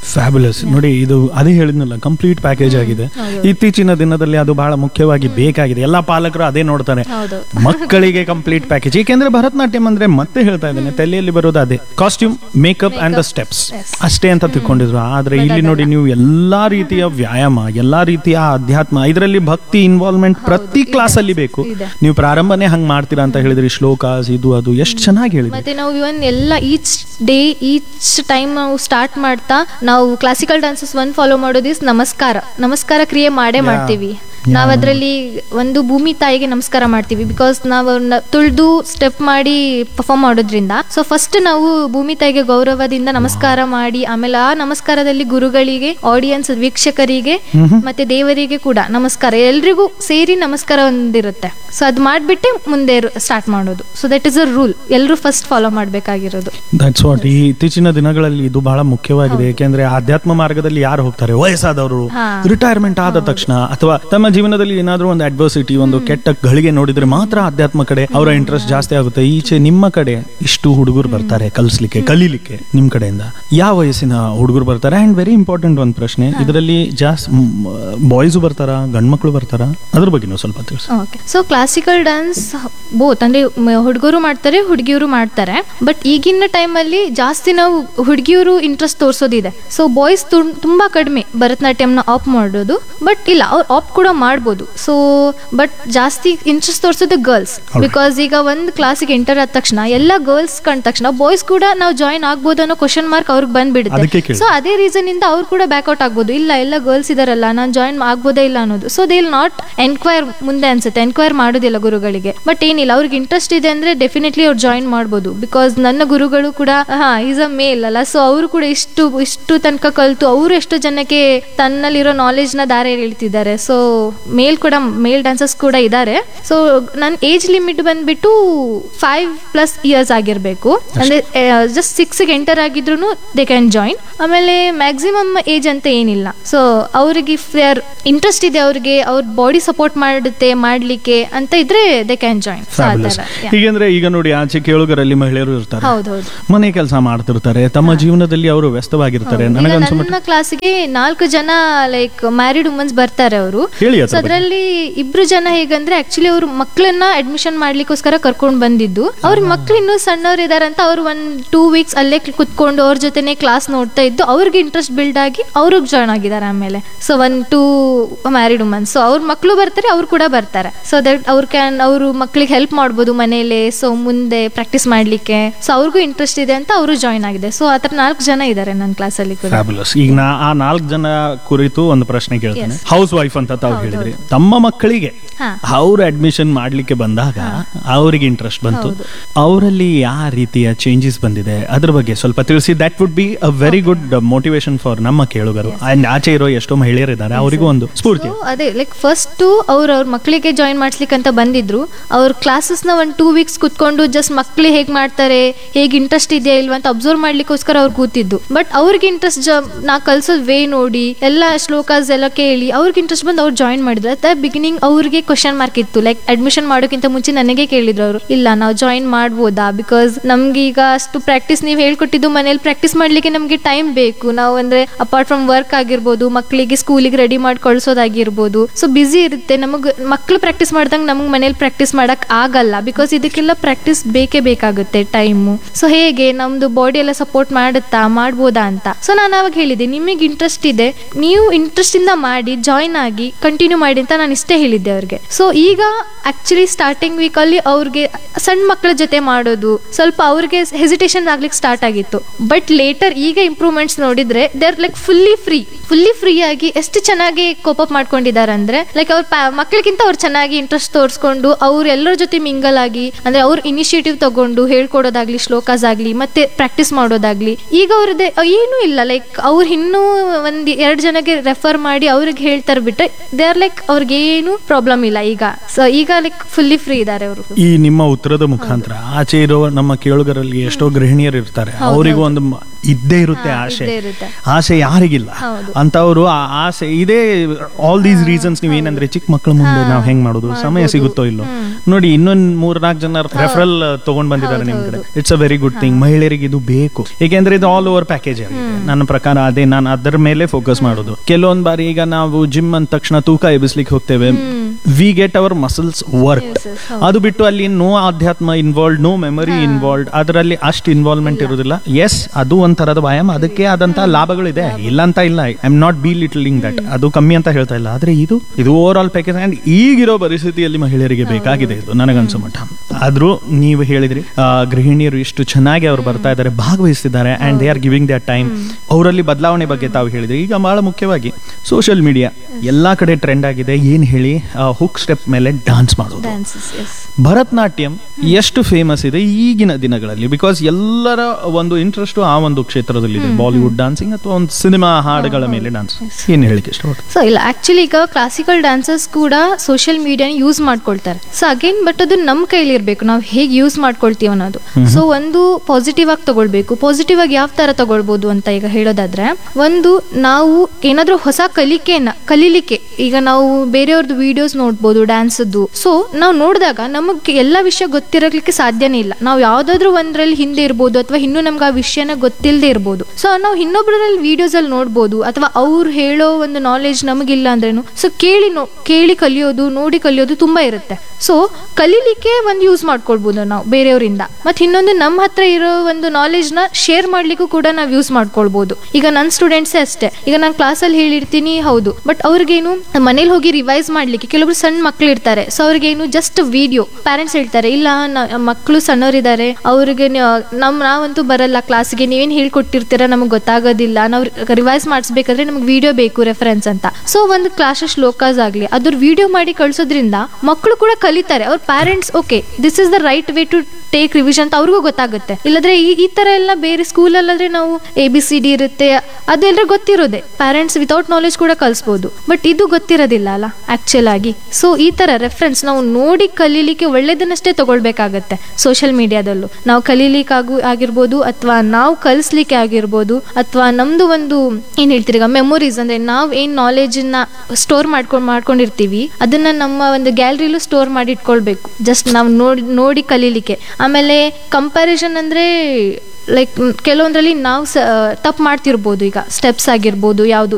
ಫ್ಯಾಬುಲಸ್ ನೋಡಿ ಇದು ಅದೇ ಹೇಳಿದ್ನಲ್ಲ ಕಂಪ್ಲೀಟ್ ಪ್ಯಾಕೇಜ್ ಆಗಿದೆ ಇತ್ತೀಚಿನ ದಿನದಲ್ಲಿ ಅದು ಬಹಳ ಮುಖ್ಯವಾಗಿ ಬೇಕಾಗಿದೆ ಎಲ್ಲಾ ಪಾಲಕರು ಅದೇ ನೋಡ್ತಾರೆ ಹೌದು ಮಕ್ಕಳಿಗೆ ಕಂಪ್ಲೀಟ್ ಪ್ಯಾಕೇಜ್ ಏಕೆಂದ್ರೆ ಭರತನಾಟ್ಯಂ ಅಂದ್ರೆ ಮತ್ತೆ ಹೇಳ್ತಾ ಇದ್ದೇನೆ ತಲೆಯಲ್ಲಿ ಬರೋದು ಅದೇ costume makeup and the steps yes. ಅಷ್ಟೇ ಅಂತ ತಿಳ್ಕೊಂಡಿದ್ರು ಆದ್ರೆ ಇಲ್ಲಿ ನೋಡಿ ನೀವು ಎಲ್ಲಾ ರೀತಿಯ ವ್ಯಾಯಾಮ ಎಲ್ಲಾ ರೀತಿಯ ಅಧ್ಯಾತ್ಮ ಇದರಲ್ಲಿ ಭಕ್ತಿ ಇನ್ವಾಲ್ವ್ಮೆಂಟ್ ಪ್ರತಿ ಇದೆ. ಕ್ಲಾಸ್ ಅಲ್ಲಿ ಬೇಕು ಇದೆ. ನೀವು ಪ್ರಾರಂಭನೇ ಹಂಗ್ ಮಾಡ್ತೀರಾ ಅಂತ ಹೇಳಿದ್ರಿ ಶ್ಲೋಕಾಸ್ ಇದು ಅದು ಎಷ್ಟು ಚೆನ್ನಾಗಿ ಹೇಳಿದ್ರಿ ಮತ್ತೆ ನಾವು ಇವನ್ ಎಲ್ಲ ಈಚ್ ಡೇ ಈಚ್ ಟೈಮ್ ನಾವು ಸ್ಟಾರ್ಟ್ ಮಾಡ್ತಾ ನಾವು ಕ್ಲಾಸಿಕಲ್ ಡ್ಯಾನ್ಸಸ್ ಒಂದ್ ಫಾಲೋ ಮಾಡೋದು is ನಮಸ್ಕಾರ ನಮಸ್ಕಾರ ಕ್ರಿಯೆ ಮಾಡೇ Yeah. ಮಾಡ್ತೀವಿ ನಾವ್ ಅದ್ರಲ್ಲಿ ಒಂದು ಭೂಮಿ ತಾಯಿಗೆ ನಮಸ್ಕಾರ ಮಾಡ್ತೀವಿ ಬಿಕಾಸ್ ನಾವು ತುಳಿದು ಸ್ಟೆಪ್ ಮಾಡಿ ಪರ್ಫಾರ್ಮ್ ಮಾಡೋದ್ರಿಂದ ಸೊ ಫಸ್ಟ್ ನಾವು ಭೂಮಿ ತಾಯಿಗೆ ಗೌರವದಿಂದ ನಮಸ್ಕಾರ ಮಾಡಿ ಆಮೇಲೆ ಆ ನಮಸ್ಕಾರದಲ್ಲಿ ಗುರುಗಳಿಗೆ ಆಡಿಯನ್ಸ್ ವೀಕ್ಷಕರಿಗೆ ಮತ್ತೆ ದೇವರಿಗೆ ಕೂಡ ನಮಸ್ಕಾರ ಎಲ್ರಿಗೂ ಸೇರಿ ನಮಸ್ಕಾರ ಒಂದಿರುತ್ತೆ ಸೊ ಅದ್ ಮಾಡ್ಬಿಟ್ಟೆ ಮುಂದೆ ಸ್ಟಾರ್ಟ್ ಮಾಡೋದು so that is a rule ಎಲ್ಲರೂ ಫಸ್ಟ್ ಫಾಲೋ ಮಾಡ್ಬೇಕಾಗಿರೋದು ದಟ್ಸ್ ವಾಟ್ ಈ ಇತ್ತೀಚಿನ ದಿನಗಳಲ್ಲಿ ಇದು ಬಹಳ ಮುಖ್ಯವಾಗಿದೆ ಯಾಕೆಂದ್ರೆ ಆಧ್ಯಾತ್ಮ ಮಾರ್ಗದಲ್ಲಿ ಯಾರು ಹೋಗ್ತಾರೆ ವಯಸ್ಸಾದವರು ಹಾ. ರಿಟೈರ್ಮೆಂಟ್ ಆದ ತಕ್ಷಣ ಅಥವಾ ತಮ್ಮ ಜೀವನದಲ್ಲಿ ಏನಾದ್ರೂ ಒಂದು ಅಡ್ವರ್ಸಿಟಿ ಒಂದು ಕೆಟ್ಟ ಗಳಿಗೆ ನೋಡಿದ್ರೆ ಮಾತ್ರ ಆಧ್ಯಾತ್ಮ ಕಡೆ ಅವರ ಇಂಟ್ರೆಸ್ಟ್ ಜಾಸ್ತಿ ಆಗುತ್ತೆ ಈಚೆ ನಿಮ್ಮ ಕಡೆ ಇಷ್ಟು ಹುಡುಗರು ಬರ್ತಾರೆ ಕಲಿಸ್ಲಿಕ್ಕೆ ಕಲೀಲಿಕ್ಕೆ ನಿಮ್ ಕಡೆಯಿಂದ ಯಾವ ವಯಸ್ಸಿನ ಹುಡುಗರು ಬರ್ತಾರೆ ಅಂಡ್ ವೆರಿ ಇಂಪಾರ್ಟೆಂಟ್ ಒಂದು ಪ್ರಶ್ನೆ ಇದರಲ್ಲಿ ಜಾಸ್ತಿ ಬಾಯ್ಸು ಬರ್ತಾರಾ ಗಂಡ್ಮಕ್ಳು ಬರ್ತಾರಾ ಅದ್ರ ಬಗ್ಗೆನೂ ಸ್ವಲ್ಪ ತಿಳಿಸಿ okay so classical dance both ಅಂದ್ರೆ ಹುಡುಗರು ಮಾಡ್ತಾರೆ ಹುಡುಗಿಯರು ಮಾಡ್ತಾರೆ ಬಟ್ ಈಗಿನ ಟೈಮಲ್ಲಿ ಜಾಸ್ತಿ ನಾವು ಹುಡುಗಿಯರು ಇಂಟ್ರೆಸ್ಟ್ ತೋರಿಸೋದಿದೆ ಸೊ ಬಾಯ್ಸ್ ತುಂಬಾ ಕಡಿಮೆ ಭರತನಾಟ್ಯಂನ ಆಪ್ ಮಾಡೋದು ಬಟ್ ಇಲ್ಲ ಅವ್ರು ಆಪ್ ಕೂಡ ಮಾಡ್ಬೋದು ಸೊ ಬಟ್ ಜಾಸ್ತಿ ಇಂಟ್ರೆಸ್ಟ್ ತೋರಿಸೋದು ಗರ್ಲ್ಸ್ ಹೌದು. ಬಿಕಾಸ್ ಈಗ ಒಂದು ಕ್ಲಾಸಿಗೆ ಎಂಟರ್ ಆದ ತಕ್ಷಣ ಎಲ್ಲ ಗರ್ಲ್ಸ್ ಕಂಡ ತಕ್ಷಣ ಬಾಯ್ಸ್ ಕೂಡ ನಾವು ಜಾಯಿನ್ ಆಗ್ಬೋದು ಅನ್ನೋ ಕ್ವಶನ್ ಮಾರ್ಕ್ ಅವ್ರಿಗೆ ಅದಕ್ಕೆ ಬಂದ್ಬಿಡುತ್ತೆ ಕೇಳಿದೆ. ಸೊ ಅದೇ ರೀಸನ್ ಇಂದ ಅವ್ರು ಕೂಡ ಬ್ಯಾಕ್ಔಟ್ ಆಗ್ಬೋದು ಇಲ್ಲ ಎಲ್ಲ ಗರ್ಲ್ಸ್ ಇದಾರಲ್ಲ ನಾನು ಜಾಯಿನ್ ಆಗ್ಬೋದೇ ಇಲ್ಲ ಅನ್ನೋದು so they will not enquire ಮುಂದೆ ಅನ್ಸುತ್ತೆ ಎನ್ಕ್ವೈರ್ ಮಾಡೋದಿಲ್ಲ ಗುರುಗಳಿಗೆ ಬಟ್ ಏನಿಲ್ಲ ಅವ್ರಿಗೆ ಇಂಟ್ರೆಸ್ಟ್ ಇದೆ ಅಂದ್ರೆ ಡೆಫಿನೆಟ್ಲಿ ಅವ್ರು ಜಾಯಿನ್ ಮಾಡ್ಬೋದು ಬಿಕಾಸ್ ನನ್ನ ಗುರುಗಳು ಕೂಡ ಹಾ ಈಸ್ ಅ ಮೇಲ್ ಅಲ್ಲ ಸೊ ಅವರು ಕೂಡ ಇಷ್ಟು ಇಷ್ಟು ತನಕ ಕಲ್ತು ಅವರು ಎಷ್ಟು ಜನಕ್ಕೆ ತನ್ನಲ್ಲಿರೋ ನಾಲೆಜ್ ನ ದಾರಿ ಹೇಳ್ತಿದ್ದಾರೆ ಸೊ ಮೇಲ್ ಕೂಡ ಮೇಲ್ ಡ್ಯಾನ್ಸರ್ಸ್ ಕೂಡ ಇದ್ದಾರೆ ಸೊ ನನ್ನ ಏಜ್ ಲಿಮಿಟ್ ಬಂದ್ಬಿಟ್ಟು ಫೈವ್ ಪ್ಲಸ್ ಇಯರ್ಸ್ ಆಗಿರ್ಬೇಕು ಅಂದ್ರೆ ಜಸ್ಟ್ ಸಿಕ್ಸ್ಗೆ ಎಂಟರ್ ಆಗಿದ್ರು ದೇ ಕ್ಯಾನ್ ಜಾಯಿನ್ ಆಮೇಲೆ ಮ್ಯಾಕ್ಸಿಮಮ್ ಏಜ್ ಅಂತ ಏನಿಲ್ಲ ಸೊ ಅವ್ರಿಗೆ ಇಫ್ ದೇರ್ ಇಂಟ್ರೆಸ್ಟ್ ಇದೆ ಅವ್ರಿಗೆ ಅವ್ರ ಬಾಡಿ ಸಪೋರ್ಟ್ ಮಾಡುತ್ತೆ ಮಾಡ್ಲಿಕ್ಕೆ ಅಂತ ಇದ್ರೆ ದೇ ಕ್ಯಾನ್ ಜಾಯಿನ್ ಸೊ ಆ Fabulous. ಥರ yeah. ಹೀಗೆಂದ್ರೆ ಈಗ ನೋಡಿ ಆಚೆ ಕೇಳುಗರಲ್ಲಿ ಮಹಿಳೆಯರು ಇರ್ತಾರೆ ಹೌದೌದು ಮನೆ ಕೆಲಸ ಮಾಡ್ತಿರ್ತಾರೆ ತಮ್ಮ ಜೀವನದಲ್ಲಿ ಅವರು ವ್ಯಸ್ತವಾಗಿರ್ತಾರೆ ಈಗ ನನಗನ್ಸೋ ನನ್ನ ಕ್ಲಾಸಿಗೆ ನಾಲ್ಕು ಜನ ಲೈಕ್ ಮ್ಯಾರಿಡ್ ವುಮೆನ್ಸ್ ಬರ್ತಾರೆ ಅವರು ಹೇಳಿ ಸೊ ಅದ್ರ ಬಗ್ಗೆ. ಅದರಲ್ಲಿ ಇಬ್ರು ಜನ ಹೇಗಂದ್ರೆ ಆಕ್ಚುಲಿ ಅವ್ರ ಮಕ್ಕಳನ್ನ ಅಡ್ಮಿಷನ್ ಮಾಡ್ಲಿಕ್ಕೋಸ್ಕರ ಕರ್ಕೊಂಡ್ ಬಂದಿದ್ದು ಅವ್ರ ಮಕ್ಳು ಇನ್ನೂ ಸಣ್ಣವ್ರು ಇದಾರೆ ಅಂತ ಅವ್ರು ಒಂದ್ ಟೂ ವೀಕ್ಸ್ ಅಲ್ಲೇ ಕುತ್ಕೊಂಡು ಅವ್ರ ಜೊತೆನೆ ಕ್ಲಾಸ್ ನೋಡ್ತಾ ಇದ್ದು ಅವ್ರಿಗೆ ಇಂಟ್ರೆಸ್ಟ್ ಬಿಲ್ಡ್ ಆಗಿ ಅವ್ರಿಗೆ ಜಾಯ್ನ್ ಆಗಿದ್ದಾರೆ ಆಮೇಲೆ so one two married womans so ಅವ್ರ ಮಕ್ಕಳು ಬರ್ತಾರೆ ಅವ್ರು ಕೂಡ ಬರ್ತಾರೆ ಸೊ ದಟ್ ಅವ್ರ ಕ್ಯಾನ್ ಅವರು ಮಕ್ಳಿಗೆ ಹೆಲ್ಪ್ ಮಾಡ್ಬೋದು ಮನೇಲಿ ಸೊ ಮುಂದೆ ಪ್ರಾಕ್ಟೀಸ್ ಮಾಡ್ಲಿಕ್ಕೆ ಸೊ ಅವ್ರಿಗೂ ಇಂಟ್ರೆಸ್ಟ್ ಇದೆ ಅಂತ ಅವರು ಜಾಯ್ನ್ ಆಗಿದೆ ಸೊ ಆ ಥರ ನಾಲ್ಕು ಜನ ಇದ್ದಾರೆ ನನ್ನ ಕ್ಲಾಸಲ್ಲಿ ಕೂಡ ಫ್ಯಾಬುಲಸ್ ಈಗ ನಾ ಆ ನಾಲ್ಕು ಜನ ಕುರಿತು ಒಂದು ಪ್ರಶ್ನೆ ಕೇಳ್ತೇನೆ ಹೌಸ್ ವೈಫ್ ಅಂತ ತಾವು ಹೌದು, ಹೇಳಿದ್ರಿ ತಮ್ಮ ಮಕ್ಕಳಿಗೆ ಹಾ. ಅವ್ರು ಅಡ್ಮಿಷನ್ ಮಾಡ್ಲಿಕ್ಕೆ ಬಂದಾಗ ಅವ್ರಿಗೆ ಇಂಟ್ರೆಸ್ಟ್ ಬಂತು ಹೌದು. ಅವರಲ್ಲಿ ಯಾವ ರೀತಿಯ ಚೇಂಜಸ್ ಬಂದಿದೆ ಅದ್ರ ಬಗ್ಗೆ ಸ್ವಲ್ಪ ತಿಳಿಸಿ that would be a very good motivation for ನಮ್ಮ ಕೇಳುಗರು ಅಂಡ್ ಆಚೆ ಇರೋ ಎಷ್ಟೋ ಮಹಿಳೆಯರಿದ್ದಾರೆ ಅವರಿಗೂ ಒಂದು ಸ್ಫೂರ್ತಿ So, ಅದೇ ಲೈಕ್ ಫಸ್ಟ್ ಅವ್ರು ಅವ್ರ ಮಕ್ಕಳಿಗೆ ಜಾಯಿನ್ ಮಾಡ್ಸ್ಲಿಕ್ಕೆ ಅಂತ ಬಂದಿದ್ರು ಅವ್ರ ಕ್ಲಾಸಸ್ನ ಒಂದು ಟೂ ವೀಕ್ಸ್ ಕುತ್ಕೊಂಡು ಜಸ್ಟ್ ಮಕ್ಳು ಹೇಗ್ ಮಾಡ್ತಾರೆ ಹೇಗೆ ಇಂಟ್ರೆಸ್ಟ್ ಇದೆಯಾ ಇಲ್ವಾ ಅಂತ ಅಬ್ಸರ್ವ್ ಮಾಡ್ಲಿಕ್ಕೋಸ್ಕರ ಅವ್ರು ಕೂತಿದ್ದು ಬಟ್ ಅವ್ರಿಗೆ ಇಂಟ್ರೆಸ್ಟ್ ನಾ ಕಲ್ಸೋದ್ ವೇ ನೋಡಿ ಎಲ್ಲ ಶ್ಲೋಕಾಸ್ ಎಲ್ಲ ಕೇಳಿ ಅವ್ರಿಗೆ ಇಂಟ್ರೆಸ್ಟ್ ಬಂದು ಅವ್ರು ಜಾಯಿನ್ ಮಾಡಿದ್ರು ಅಟ್ ಬಿಗಿನಿಂಗ್ ಅವ್ರಿಗೆ ಕ್ವಶನ್ ಮಾರ್ಕ್ ಇತ್ತು ಲೈಕ್ ಅಡ್ಮಿಷನ್ ಮಾಡೋಕ್ಕಿಂತ ಮುಂಚೆ ನನಗೆ ಕೇಳಿದ್ರು ಅವರು ಇಲ್ಲ ನಾವು ಜಾಯಿನ್ ಮಾಡ್ಬೋದಾ ಬಿಕಾಸ್ ನಮ್ಗೆ ಈಗ ಅಷ್ಟು ಪ್ರಾಕ್ಟೀಸ್ ನೀವು ಹೇಳ್ಕೊಟ್ಟಿದ್ದು ಮನೇಲಿ ಪ್ರಾಕ್ಟೀಸ್ ಮಾಡ್ಲಿಕ್ಕೆ ನಮಗೆ ಟೈಮ್ ಬೇಕು ನಾವು ಅಂದ್ರೆ ಅಪಾರ್ಟ್ ಫ್ರಮ್ ವರ್ಕ್ ಆಗಿರ್ಬೋದು ಮಕ್ಕಳಿಗೆ ಸ್ಕೂಲಿಗೆ ರೆಡಿ ಮಾಡಿ ಕಳ್ಸೋದಾಗಿರ್ಬೋದು ಸೊ ಬಿಸಿ ಇರುತ್ತೆ ನಮಗೆ ಮಕ್ಕಳು ಪ್ರಾಕ್ಟೀಸ್ ಮಾಡ್ದಂಗೆ ನಮಗೆ ಮನೇಲಿ ಪ್ರಾಕ್ಟೀಸ್ ಮಾಡಕ್ ಆಗಲ್ಲ ಬಿಕಾಸ್ ಇದಕ್ಕೆಲ್ಲ ಪ್ರಾಕ್ಟೀಸ್ ಬೇಕೇ ಬೇಕಾಗುತ್ತೆ ಟೈಮು ಸೊ ಹೇಗೆ ನಮ್ದು ಬಾಡಿ ಎಲ್ಲ ಸಪೋರ್ಟ್ ಮಾಡುತ್ತಾ ಮಾಡ್ಬೋದಾ ಅಂತ ಸೊ ನಾನು ಅವಾಗ ಹೇಳಿದ್ದೆ ನಿಮಗೆ ಇಂಟ್ರೆಸ್ಟ್ ಇದೆ ನೀವು ಇಂಟ್ರೆಸ್ಟ್ ಇಂದ ಮಾಡಿ ಜಾಯಿನ್ ಆಗಿ ಕಂಟಿನ್ಯೂ ಮಾಡಿ ಅಂತ ನಾನು ಇಷ್ಟೇ ಹೇಳಿದ್ದೆ ಅವ್ರಿಗೆ ಸೊ ಈಗ ಆಕ್ಚುಲಿ ಸ್ಟಾರ್ಟಿಂಗ್ ವೀಕ್ ಅಲ್ಲಿ ಅವ್ರಿಗೆ ಸಣ್ಣ ಮಕ್ಕಳ ಜೊತೆ ಮಾಡೋದು ಸ್ವಲ್ಪ ಅವ್ರಿಗೆ ಹೆಸಿಟೇಷನ್ ಆಗ್ಲಿಕ್ಕೆ ಸ್ಟಾರ್ಟ್ ಆಗಿತ್ತು ಬಟ್ ಲೇಟರ್ ಈಗ ಇಂಪ್ರೂವ್ಮೆಂಟ್ಸ್ ನೋಡಿದ್ರೆ they are like fully free fully free ಆಗಿ ಎಷ್ಟು ಚೆನ್ನಾಗಿ ಕೋಪ್ ಅಪ್ ಮಾಡ್ಕೊಂಡಿದ್ದಾರೆ ಅಂದ್ರೆ ಲೈಕ್ ಅವ್ರ ಮಕ್ಕಳಿಗಿಂತ ಅವ್ರು ಚೆನ್ನಾಗಿ ಇಂಟ್ರೆಸ್ಟ್ ತೋರಿಸ್ಕೊಂಡು ಅವ್ರು ಎಲ್ಲರ ಜೊತೆ ಮಿಂಗಲ್ ಆಗಿ ಅಂದ್ರೆ ಅವ್ರ ಇನಿಷಿಯೇಟಿವ್ ತಗೊಂಡು ಹೇಳ್ಕೊಡೋದಾಗ್ಲಿ ಶ್ಲೋಕಾಸ್ ಆಗ್ಲಿ ಮತ್ತೆ ಪ್ರಾಕ್ಟೀಸ್ ಮಾಡೋದಾಗ್ಲಿ ಈಗ ಅವ್ರದ್ದೇ ಏನೂ ಇಲ್ಲ ಲೈಕ್ ಅವ್ರು ಇನ್ನೂ ಒಂದ್ ಎರಡು ಜನಕ್ಕೆ ರೆಫರ್ ಮಾಡಿ ಅವ್ರಿಗೆ ಹೇಳ್ತಾರೆ ಬಿಟ್ರೆ ದೇ ಆರ್ ಲೈಕ್ ಅವ್ರಿಗೆ ಏನು ಪ್ರಾಬ್ಲಮ್ ಇಲ್ಲ ಈಗ ಸೊ ಈಗ ಲೈಕ್ ಫುಲ್ಲಿ ಫ್ರೀ ಇದ್ದಾರೆ ಅವರು ಈ ನಿಮ್ಮ ಉತ್ತರದ ಮುಖಾಂತರ ಆಚೆ ಇರೋ ನಮ್ಮ ಕೇಳುಗರಲ್ಲಿ ಎಷ್ಟೋ ಗೃಹಿಣಿಯರು ಇರ್ತಾರೆ ಅವರಿಗೂ ಒಂದು ಮ- ಇದ್ದೇ ಇರುತ್ತೆ ಹಾ, ಆಸೆ ಇದ್ದೇ ಇರುತ್ತೆ. ಆಸೆ ಯಾರಿಗಿಲ್ಲ ಹೌದು. ಅಂತವರು ಆ ಆಸೆ ಇದೇ ಆಲ್ ದೀಸ್ ರೀಸನ್ಸ್ ನೀವು ಏನಂದ್ರೆ ಚಿಕ್ಕ ಮಕ್ಕಳ ಮುಂದೆ ನಾವು ಹೆಂಗ್ ಮಾಡೋದು ಸಮಯ ಸಿಗುತ್ತೋ ಇಲ್ಲೋ ನೋಡಿ ಇನ್ನೊಂದ್ ಮೂರ್ನಾಲ್ಕು ಜನ ರೆಫರಲ್ ತಗೊಂಡ್ ಬಂದಿದ್ದಾರೆ ನಿಮ್ ಕಡೆ it's a very good thing ಮಹಿಳೆಯರಿಗೆ ಇದು ಬೇಕು ಏಕೆಂದ್ರೆ ಇದು ಆಲ್ ಓವರ್ ಪ್ಯಾಕೇಜ್ ಆಗಿದೆ ನನ್ನ ಪ್ರಕಾರ ಅದೇ ನಾನು ಅದರ ಮೇಲೆ ಫೋಕಸ್ ಮಾಡೋದು ಕೆಲವೊಂದ್ ಬಾರಿ ಈಗ ನಾವು ಜಿಮ್ ಅಂದ ತಕ್ಷಣ ತೂಕ ಎಬ್ಬಿಸ್ಲಿಕ್ಕೆ ಹೋಗ್ತೇವೆ we get our muscles work Yes, yes, ಹೌದು. ಅದು ಬಿಟ್ಟು ಅಲ್ಲಿ ನೋ ಆಧ್ಯಾತ್ಮ ಇನ್ವಾಲ್ವ್ ನೋ ಮೆಮರಿ ಇನ್ವಾಲ್ವ್ ಅದರಲ್ಲಿ ಅಷ್ಟು ಇನ್ವಾಲ್ವ್ಮೆಂಟ್ ಇರೋದಿಲ್ಲ ಎಸ್ ಅದು ಒಂಥರದ ವ್ಯಾಯಾಮ ಅದಕ್ಕೆ ಆದಂತ ಲಾಭಗಳಿದೆ ಇಲ್ಲ ಅಂತ ಇಲ್ಲ I am not belittling that ಅದು ಕಮ್ಮಿ ಅಂತ ಹೇಳ್ತಾ ಇಲ್ಲ ಆದ್ರೆ ಇದು ಇದು ಓವರ್ ಆಲ್ ಪ್ಯಾಕೇಜ್ ಅಂಡ್ ಈಗಿರೋ ಪರಿಸ್ಥಿತಿಯಲ್ಲಿ ಮಹಿಳೆಯರಿಗೆ ಬೇಕಾಗಿದೆ ಇದು ನನಗನ್ಸೋ ಮಟ್ಟ ಆದ್ರೂ ನೀವು ಹೇಳಿದ್ರಿ ಆ, ಗೃಹಿಣಿಯರು ಇಷ್ಟು ಚೆನ್ನಾಗಿ ಅವ್ರು ಬರ್ತಾ ಇದ್ದಾರೆ ಭಾಗವಹಿಸ್ತಿದ್ದಾರೆ and they are giving their time ಅವರಲ್ಲಿ ಬದಲಾವಣೆ ಬಗ್ಗೆ ತಾವು ಹೇಳಿದ್ರಿ ಈಗ ಬಹಳ ಮುಖ್ಯವಾಗಿ ಸೋಷಿಯಲ್ ಮೀಡಿಯಾ ಎಲ್ಲಾ ಕಡೆ ಟ್ರೆಂಡ್ ಆಗಿದೆ ಏನ್ ಹೇಳಿ ಹುಕ್ ಸ್ಟೆಪ್ ಮೇಲೆ ಡಾನ್ಸ್ ಮಾಡೋದು ಡ್ಯಾನ್ಸಸ್ ಎಸ್ ಭರತನಾಟ್ಯಂ ಎಷ್ಟು ಫೇಮಸ್ ಇದೆ ಈಗಿನ ದಿನಗಳಲ್ಲಿ ಬಿಕಾಸ್ ಎಲ್ಲರ ಒಂದು ಇಂಟ್ರೆಸ್ಟ್ ಆ ಒಂದು ಕ್ಷೇತ್ರದಲ್ಲಿದೆ ಬಾಲಿವುಡ್ ಡಾನ್ಸಿಂಗ್ ಅಥವಾ ಒಂದು ಸಿನಿಮಾ ಹಾಡುಗಳ ಮೇಲೆ ಡಾನ್ಸ್ ಏನ್ ಹೇಳಿಕೆ ಇಷ್ಟಪಡ್ತೀನಿ ಸೊ ಇಲ್ಲ ಆಕ್ಚುಲಿ ಈಗ ಕ್ಲಾಸಿಕಲ್ ಡ್ಯಾನ್ಸರ್ಸ್ ಕೂಡ ಸೋಷಿಯಲ್ ಮೀಡಿಯಾನ ಯೂಸ್ ಮಾಡ್ಕೊಳ್ತಾರೆ ಸೊ ಅಗೇನ್ ಬಟ್ ಅದು ನಮ್ಮ ಕೈಲಿ ಇರಬೇಕು ನಾವು ಹೇಗೆ ಯೂಸ್ ಮಾಡ್ಕೊಳ್ತೀವಿ ಅನ್ನೋದು ಸೊ ಒಂದು ಪಾಸಿಟಿವ್ ಆಗಿ ತಗೊಳ್ಬೇಕು ಪಾಸಿಟಿವ್ ಆಗಿ ಯಾವ ತರ ತಗೊಳ್ಬೋದು ಅಂತ ಈಗ ಹೇಳೋದಾದ್ರೆ ಒಂದು ನಾವು ಏನಾದ್ರೂ ಹೊಸ ಕಲಿಕೆನ ಕಲೀಲಿಕ್ಕೆ ಈಗ ನಾವು ಬೇರೆಯವ್ರದ್ದು ವಿಡಿಯೋಸ್ ನೋಡ್ಬೋದು ಡ್ಯಾನ್ಸದ್ದು ಸೊ ನಾವು ನೋಡಿದಾಗ ನಮಗೆ ಎಲ್ಲ ವಿಷಯ ಗೊತ್ತಿರಲಿಕ್ಕೆ ಸಾಧ್ಯನೇ ಇಲ್ಲ ನಾವು ಯಾವ್ದಾದ್ರು ಒಂದ್ರಲ್ಲಿ ಹಿಂದೆ ಇರ್ಬೋದು ಅಥವಾ ಇನ್ನೂ ನಮ್ಗೆ ಆ ವಿಷಯನ ಗೊತ್ತಿಲ್ಲದೆ ಇರ್ಬೋದು ಸೊ ನಾವು ಇನ್ನೊಬ್ಬರಲ್ಲಿ ವಿಡಿಯೋಸ್ ಅಲ್ಲಿ ನೋಡ್ಬೋದು ಅಥವಾ ಅವ್ರು ಹೇಳೋ ಒಂದು ನಾಲೆಜ್ ನಮಗಿಲ್ಲ ಅಂದ್ರೇನು ಸೊ ಕೇಳಿ ನೋ ಕೇಳಿ ಕಲಿಯೋದು ನೋಡಿ ಕಲಿಯೋದು ತುಂಬಾ ಇರುತ್ತೆ ಸೊ ಕಲೀಲಿಕ್ಕೆ ಒಂದು ಯೂಸ್ ಮಾಡ್ಕೊಳ್ಬೋದು ನಾವು ಬೇರೆಯವರಿಂದ ಮತ್ತೆ ಇನ್ನೊಂದು ನಮ್ಮ ಹತ್ರ ಇರೋ ಒಂದು ನಾಲೆಜ್ ನ ಶೇರ್ ಮಾಡ್ಲಿಕ್ಕೂ ಕೂಡ ನಾವು ಯೂಸ್ ಮಾಡ್ಕೊಳ್ಬೋದು ಈಗ ನನ್ನ ಸ್ಟೂಡೆಂಟ್ಸೇ ಅಷ್ಟೇ ಈಗ ನಾನು ಕ್ಲಾಸಲ್ಲಿ ಹೇಳಿರ್ತೀನಿ ಹೌದು ಬಟ್ ಅವ್ರಿಗೇನು ಮನೇಲಿ ಹೋಗಿ ರಿವೈಸ್ ಮಾಡ್ಲಿಕ್ಕೆ ಕೆಲವೊಬ್ರು ಸಣ್ಣ ಮಕ್ಳು ಇರ್ತಾರೆ ಸೊ ಅವ್ರಿಗೇನು ಜಸ್ಟ್ ವಿಡಿಯೋ ಪ್ಯಾರೆಂಟ್ಸ್ ಹೇಳ್ತಾರೆ ಇಲ್ಲ ನ- ಮಕ್ಕಳು ಸಣ್ಣವರಿದ್ದಾರೆ ಅವ್ರಿಗೆ ನಮ್ ನಾವಂತೂ ಬರಲ್ಲ ಕ್ಲಾಸ್ಗೆ ನೀವೇನ್ ಹೇಳ್ಕೊಟ್ಟಿರ್ತೀರಾ ನಮಗೆ ಗೊತ್ತಾಗೋದಿಲ್ಲ ನಾವು ರಿವೈಸ್ ಮಾಡಿಸ್ಬೇಕಾದ್ರೆ ನಮಗೆ ವಿಡಿಯೋ ಬೇಕು ರೆಫರೆನ್ಸ್ ಅಂತ ಸೊ ಒಂದು ಕ್ಲಾಸ್ ಶ್ಲೋಕಾಸ್ ಆಗ್ಲಿ ಅದ್ರ ವಿಡಿಯೋ ಮಾಡಿ ಕಳ್ಸೋದ್ರಿಂದ ಮಕ್ಕಳು ಕೂಡ ಕಲಿತಾರೆ ಅವ್ರ parents okay this is the right way to take revision ಅಂತ ಅವ್ರಿಗೂ ಗೊತ್ತಾಗುತ್ತೆ ಇಲ್ಲದ್ರೆ ಈ ಈ ತರ ಎಲ್ಲ ಬೇರೆ ಸ್ಕೂಲಲ್ಲಾದ್ರೆ ನಾವು ಎ ಬಿ ಸಿ ಡಿ ಇರುತ್ತೆ ಅದೆಲ್ಲ ಗೊತ್ತಿರೋದೆ ಪ್ಯಾರೆಂಟ್ಸ್ ವಿತೌಟ್ ನಾಲೆಜ್ ಕೂಡ ಕಲಿಸ್ಬೋದು ಬಟ್ ಇದು ಗೊತ್ತಿರೋದಿಲ್ಲ ಅಲ್ಲ ಆಕ್ಚುಲ್ ಆಗಿ ಸೊ ಈ ತರ ರೆಫರೆನ್ಸ್ ನಾವು ನೋಡಿ ಕಲೀಲಿಕ್ಕೆ ಒಳ್ಳೇದನ್ನಷ್ಟೇ ತಗೊಳ್ಬೇಕಾಗತ್ತೆ ಸೋಷಿಯಲ್ ಮೀಡಿಯಾದಲ್ಲೂ ನಾವು ಕಲೀಲಿಕ್ಕೆ ಆಗು ಆಗಿರ್ಬೋದು ಅಥವಾ ನಾವು ಕಲಿಸ್ಲಿಕ್ಕೆ ಆಗಿರ್ಬೋದು ಅಥವಾ ನಮ್ದು ಒಂದು ಏನ್ ಹೇಳ್ತೀರಿ ಈಗ ಮೆಮೊರೀಸ್ ಅಂದ್ರೆ ನಾವು ಏನ್ ನಾಲೆಜ್ ನ ಸ್ಟೋರ್ ಮಾಡ್ಕೊಂಡ್ ಮಾಡ್ಕೊಂಡಿರ್ತೀವಿ ಅದನ್ನ ನಮ್ಮ ಒಂದು ಗ್ಯಾಲರಿಲೂ ಸ್ಟೋರ್ ಮಾಡಿ ಇಟ್ಕೊಳ್ಬೇಕು ಜಸ್ಟ್ ನಾವು ನೋಡಿ ನೋಡಿ ಕಲೀಲಿಕ್ಕೆ ಆಮೇಲೆ ಕಂಪ್ಯಾರಿಸನ್ ಅಂದ್ರೆ ಲೈಕ್ ಕೆಲವೊಂದ್ರಲ್ಲಿ ನಾವು ತಪ್ಪು ಮಾಡ್ತಿರ್ಬೋದು ಈಗ ಸ್ಟೆಪ್ಸ್ ಆಗಿರ್ಬೋದು ಯಾವುದು